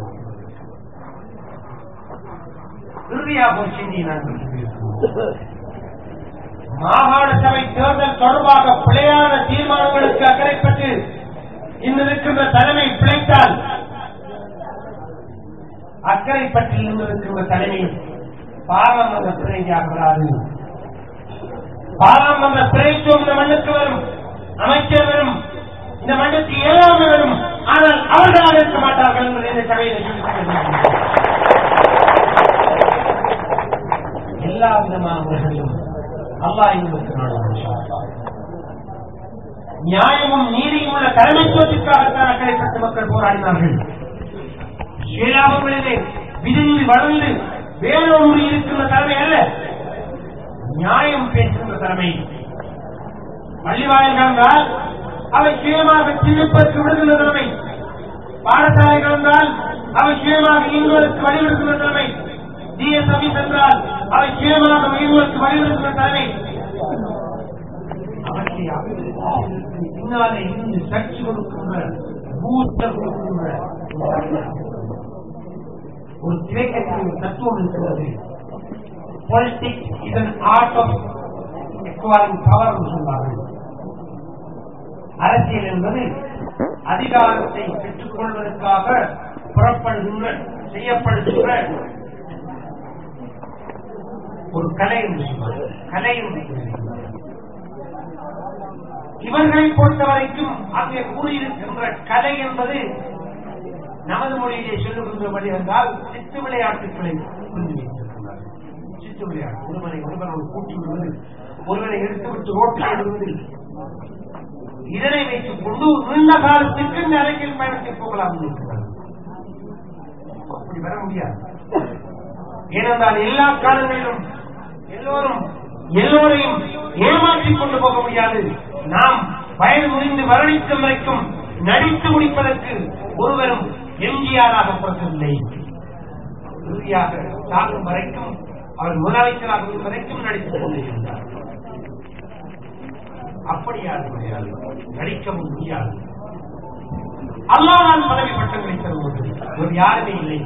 இறுதியாக ஒரு செய்தியை நாங்கள் சொல்லியிருக்கிறோம் மாகாண சபை தேர்தல் தொடர்பாக பிழையான தீர்மானங்களுக்கு அக்கறைப்பட்டு இன்று இருக்கின்ற தலைமை பிழைத்தால் அக்கறைப்பட்டு இன்று இருக்கின்ற தலைமை பாராளுமன்ற பிரதிநிதியாக வராது பாராளுமன்ற பிரதித்துவம் இந்த மண்ணுக்கு வரும் அமைச்சர் வரும் இந்த மண்ணுக்கு எல்லாமே வரும் ஆனால் அவர்களாக இருக்க மாட்டார்கள் என்பதை இந்த சபையில் சொல்லிக் எல்லா விதமானவர்களும் அல்லாஹ் எங்களுக்கு நாடுவார் நியாயமும் நீதியும் உள்ள தலைமைத்துவத்திற்காகத்தான் அக்கறைப்பட்ட மக்கள் போராடினார்கள் சுயலாபங்களிலே விதிந்து வளர்ந்து வேறொரு இருக்கின்ற தலைமை அல்ல நியாயம் பேசுகின்ற தலைமை பள்ளிவாயல்கள் என்றால் அவை சுயமாக சிந்திப்பதற்கு விடுகின்ற தலைமை பாடசாலைகள் என்றால் அவை சுயமாக இயங்குவதற்கு வழிவிடுகின்ற தலைமை டிஎஸ்எபி என்றால் அவை சுயமாக இயங்குவதற்கு வழிவிடுகின்ற தலைமை அவற்றை பின்னாலே இருந்து சர்ச்சை கொடுக்கின்ற பூஸ்டர் கொடுக்கின்ற ஒரு கிரேக்கத்தில் ஒரு தத்துவம் இருக்கிறது பாலிடிக்ஸ் இதன் ஆர்ட் ஆஃப் எக்வாரிங் பவர் என்று சொன்னார்கள் அரசியல் என்பது அதிகாரத்தை பெற்றுக் கொள்வதற்காக புறப்படுகின்ற செய்யப்படுகின்ற ஒரு கலை என்று சொன்னார்கள் கலை என்று சொன்னார்கள். இவர்களை பொறுத்தவரைக்கும் அங்கே கூறியிருக்கின்ற கலை என்பது நமது மொழியிலே சொல்லுகின்றபடி என்றால் சித்து விளையாட்டுகளை புரிந்து வைத்திருக்கிறார்கள் சித்து விளையாட்டு ஒருவனை ஒருவனோடு கூட்டி விடுவது ஒருவனை எடுத்துவிட்டு ரோட்டிலே விடுவது இதனை வைத்துக் கொண்டு நீண்ட காலத்திற்கு இந்த அரசியல் பயணத்தில் போகலாம் என்று இருக்கிறார்கள். அப்படி வர முடியாது ஏனென்றால் எல்லா காலங்களிலும் எல்லோரும் எல்லோரையும் ஏமாற்றிக் கொண்டு போக முடியாது நாம் வயது முடிந்து மரணிக்கும் வரைக்கும் நடித்து முடிப்பதற்கு ஒருவரும் எம்ஜிஆராக பிறக்கவில்லை இறுதியாக சாகும் வரைக்கும் அவர் முதலமைச்சராக இருக்கும் வரைக்கும் நடித்துக் கொண்டிருந்தார் அப்படியாது கிடையாது நடிக்கவும் முடியாது அல்லாதான் பதவி பட்டங்களை தருவது ஒரு யாருமே இல்லை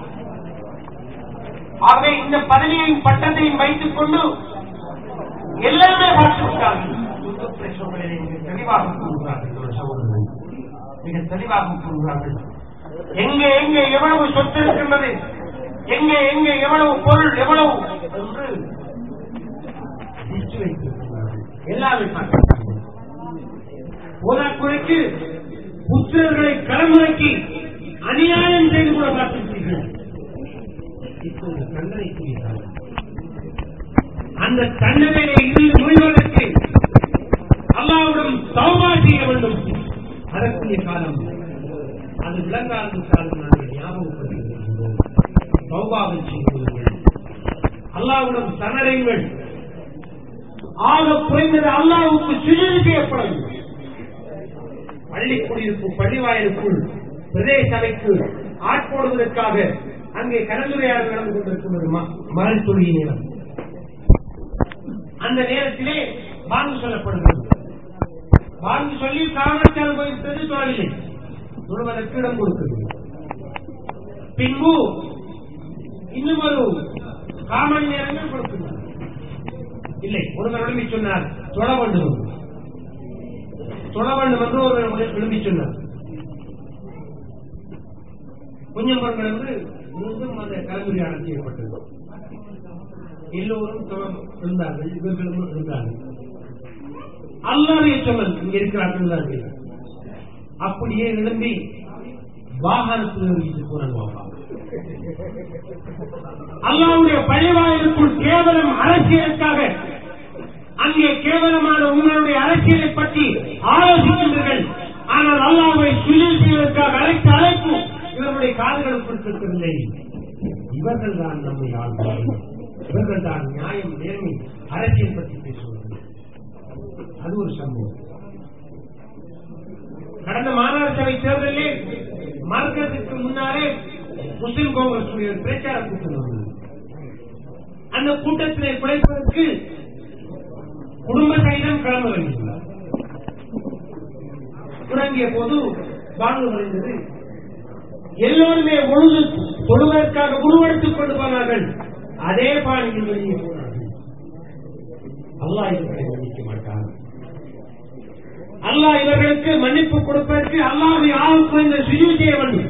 ஆகவே இந்த பதவியையும் பட்டத்தையும் வைத்துக் கொண்டு எல்லாமே பார்த்து விட்டார்கள் இந்து பிரச்சனைகளை மிக தெளிவாக கூறுகிறார்கள் ஒரு சகோதரர்கள் மிக தெளிவாக கூறுகிறார்கள் எங்கே எங்கே எவ்வளவு சொத்து இருக்கின்றது எங்கே எங்கே எவ்வளவு பொருள் எவ்வளவு என்று லிஸ்ட் வைத்திருக்கிறார்கள் எல்லாமே பார்க்கிறார்கள் போதாக்குறைக்கு புத்திரர்களை கடமுறைக்கு அநியாயம் செய்து கூட பார்த்திருக்கிறீர்கள் இப்போது தண்டனை கூறுகிறார்கள் அந்த தண்டனையை இருந்து முடிவதற்கு அல்லாவுடன் சௌபா செய்ய வேண்டும் அதற்குரிய காலம் அது விளங்காத காலம் நாங்கள் ஞாபகப்படுத்துகின்றோம் சௌபாவை செய்கிறீர்கள் அல்லாவுடன் சனடைங்கள் ஆக குறைந்தது அல்லாவுக்கு சுஜீதி செய்யப்பட வேண்டும் பள்ளி குடியிருப்பு பள்ளிவாயலுக்குள் பிரதேச சபைக்கு ஆட்போடுவதற்காக அங்கே கலந்துரையாடல் நடந்து கொண்டிருக்கின்றது மகள் தொழில் நேரம் அந்த நேரத்திலே வாங்கு சொல்லப்படுகிறது வாங்கு சொல்லி காவல்சாரம் போயிருந்தது சொல்லவில்லை சொல்வதற்கு இடம் கொடுக்கிறது பின்பு இன்னும் ஒரு காமன் நேரங்கள் கொடுக்கிறது இல்லை ஒருவர் விரும்பி சொன்னார் தொழ வேண்டும் தொழ வேண்டும் என்று ஒருவர் விரும்பி சொன்னார் கொஞ்சம் வந்து மீண்டும் அந்த கலந்துரையாடல் செய்யப்பட்டது எல்லோரும் தொழ இருந்தார்கள் இவர்களும் இருந்தார்கள் அல்லாவே சொன்னல் இங்க இருக்கிறார்கள் தான் கேட்கிறார். அப்படியே எழும்பி வாகனத்தில் ஏறிட்டு போறாங்க அல்லாவுடைய பழிவாயிற்குள் கேவலம் அரசியலுக்காக அங்கே கேவலமான உங்களுடைய அரசியலை பற்றி ஆலோசிக்கின்றீர்கள் ஆனால் அல்லாவை சுழில் செய்வதற்காக அழைத்த அழைப்பு இவருடைய காதுகளுக்குள் இருக்கவில்லை இவர்கள் தான் நம்மை ஆள்வார்கள் இவர்கள் தான் நியாயம் நேர்மை அரசியல் பற்றி பேசுவார்கள் அது ஒரு சம்பவம் கடந்த மாநகர சபை தேர்தலில் மார்க்கத்துக்கு முன்னாலே முஸ்லிம் காங்கிரஸ் பிரச்சார கூட்டம் நடந்தது. அந்த கூட்டத்தினை குறைப்பதற்கு குடும்ப சகிதம் கிளம்ப வேண்டியுள்ளார் தொடங்கிய போது வாழ்வு வரைந்தது எல்லோருமே ஒழுங்கு தொழுவதற்காக உருவெடுத்துக் கொண்டு போனார்கள் அதே பாணியில் வெளியே போனார்கள் அல்லாஹ் இவர்களை மன்னிக்க மாட்டார் அல்லாஹ் இவர்களுக்கு மன்னிப்பு கொடுப்பதற்கு அல்லாஹை ஆக குறைந்த சுஜி செய்ய வேண்டும்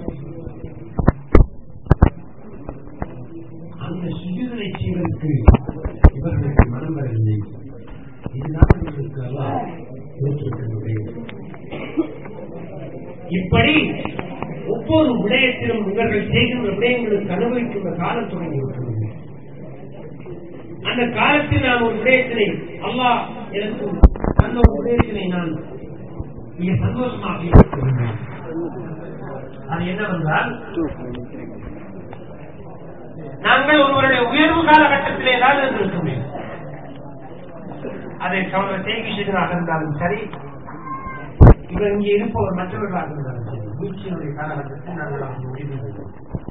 அந்த சுஜுதலை செய்வதற்கு இவர்களுக்கு மனம் வரவில்லை இதுதான் இவர்களுக்கு அல்லாஹ் ஏற்றிருக்கின்றது இப்படி ஒவ்வொரு விடயத்திலும் இவர்கள் செய்கின்ற விடயங்களுக்கு அனுபவிக்கின்ற காலம் தொடங்கிவிட்டது அந்த காலத்தில் நான் ஒரு விடயத்தினை அல்லாஹ் எனக்கு அந்த ஒரு விடயத்தினை நான் மிக சந்தோஷமாக இருக்கிறேன் அது என்னவென்றால் நாங்கள் ஒருவருடைய உயர்வு காலகட்டத்திலே தான் இருந்திருக்கிறோம் அதை சோழ தேகிஷனாக இருந்தாலும் சரி இவர் இங்கே இருப்பவர் மற்றவர்களாக இருந்தாலும் சரி வீழ்ச்சியினுடைய காலகட்டத்தில் நாங்கள் அவங்க முடிவு செய்தோம்.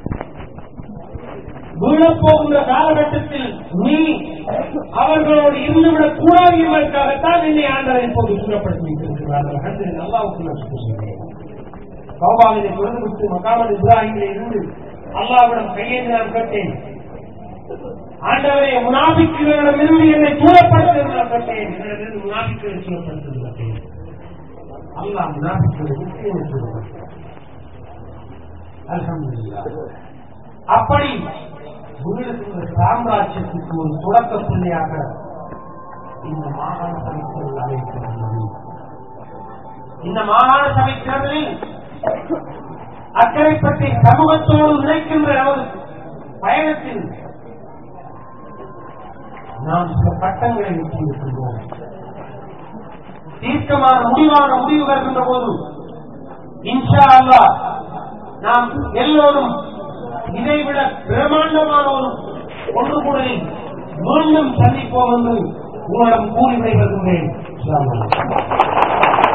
வீழப்போகின்ற காலகட்டத்தில் நீ அவர்களோடு இருந்துவிடக் கூடாது என்பதற்காகத்தான் என்னை ஆண்டவர் இப்போது சுண்ணப்படுத்தி வைத்திருக்கிறார்கள் என்று அல்லாவுக்கு நான் சொல்லுகிறேன் சௌபாவினை தொழுதுவிட்டு மகாமது இப்ராஹிமிலே இருந்து அல்லாவிடம் கையேந்து நான் கேட்டேன் ஆண்டவரை முனாபிக்குகளிடம் இருந்து என்னை தூரப்படுத்த நான் கேட்டேன் என்னிடமிருந்து முனாபிக்களை தூரப்படுத்த கேட்டேன் அல்லாஹ் முனாபிக்களை முக்கியம் சொல்லுவார் அல்ஹம்துலில்லாஹ் அப்படி உங்களுடைய சாம்ராஜ்யத்துக்கு ஒரு தொடக்க புள்ளியாக இந்த மாகாண சபை தேர்தல் அழைக்கிறது இந்த மாகாண சபை தேர்தலில் அக்கறைப்பட்டி சமூகத்தோடு இணைக்கின்ற நமது பயணத்தில் நாம் சில கட்டங்களை எட்டியிருக்கின்றோம் தீர்க்கமான முடிவான முடிவு வருகின்ற போது இன்ஷா அல்லாஹ் நாம் எல்லோரும் இதைவிட பிரமாண்டமான ஒரு ஒன்று கூடலில் மீண்டும் சந்திப்போம் என்று உங்களிடம் கூறி விடைபெறுகின்றேன் அஸ்ஸலாமு அலைக்கும்.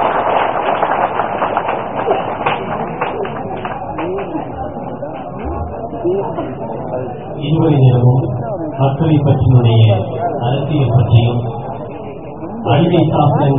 இதுவரை நேரமும் மக்களை பற்றியுடைய அரசியல் பற்றியும் அழிவை சாஸ்திரங்கள்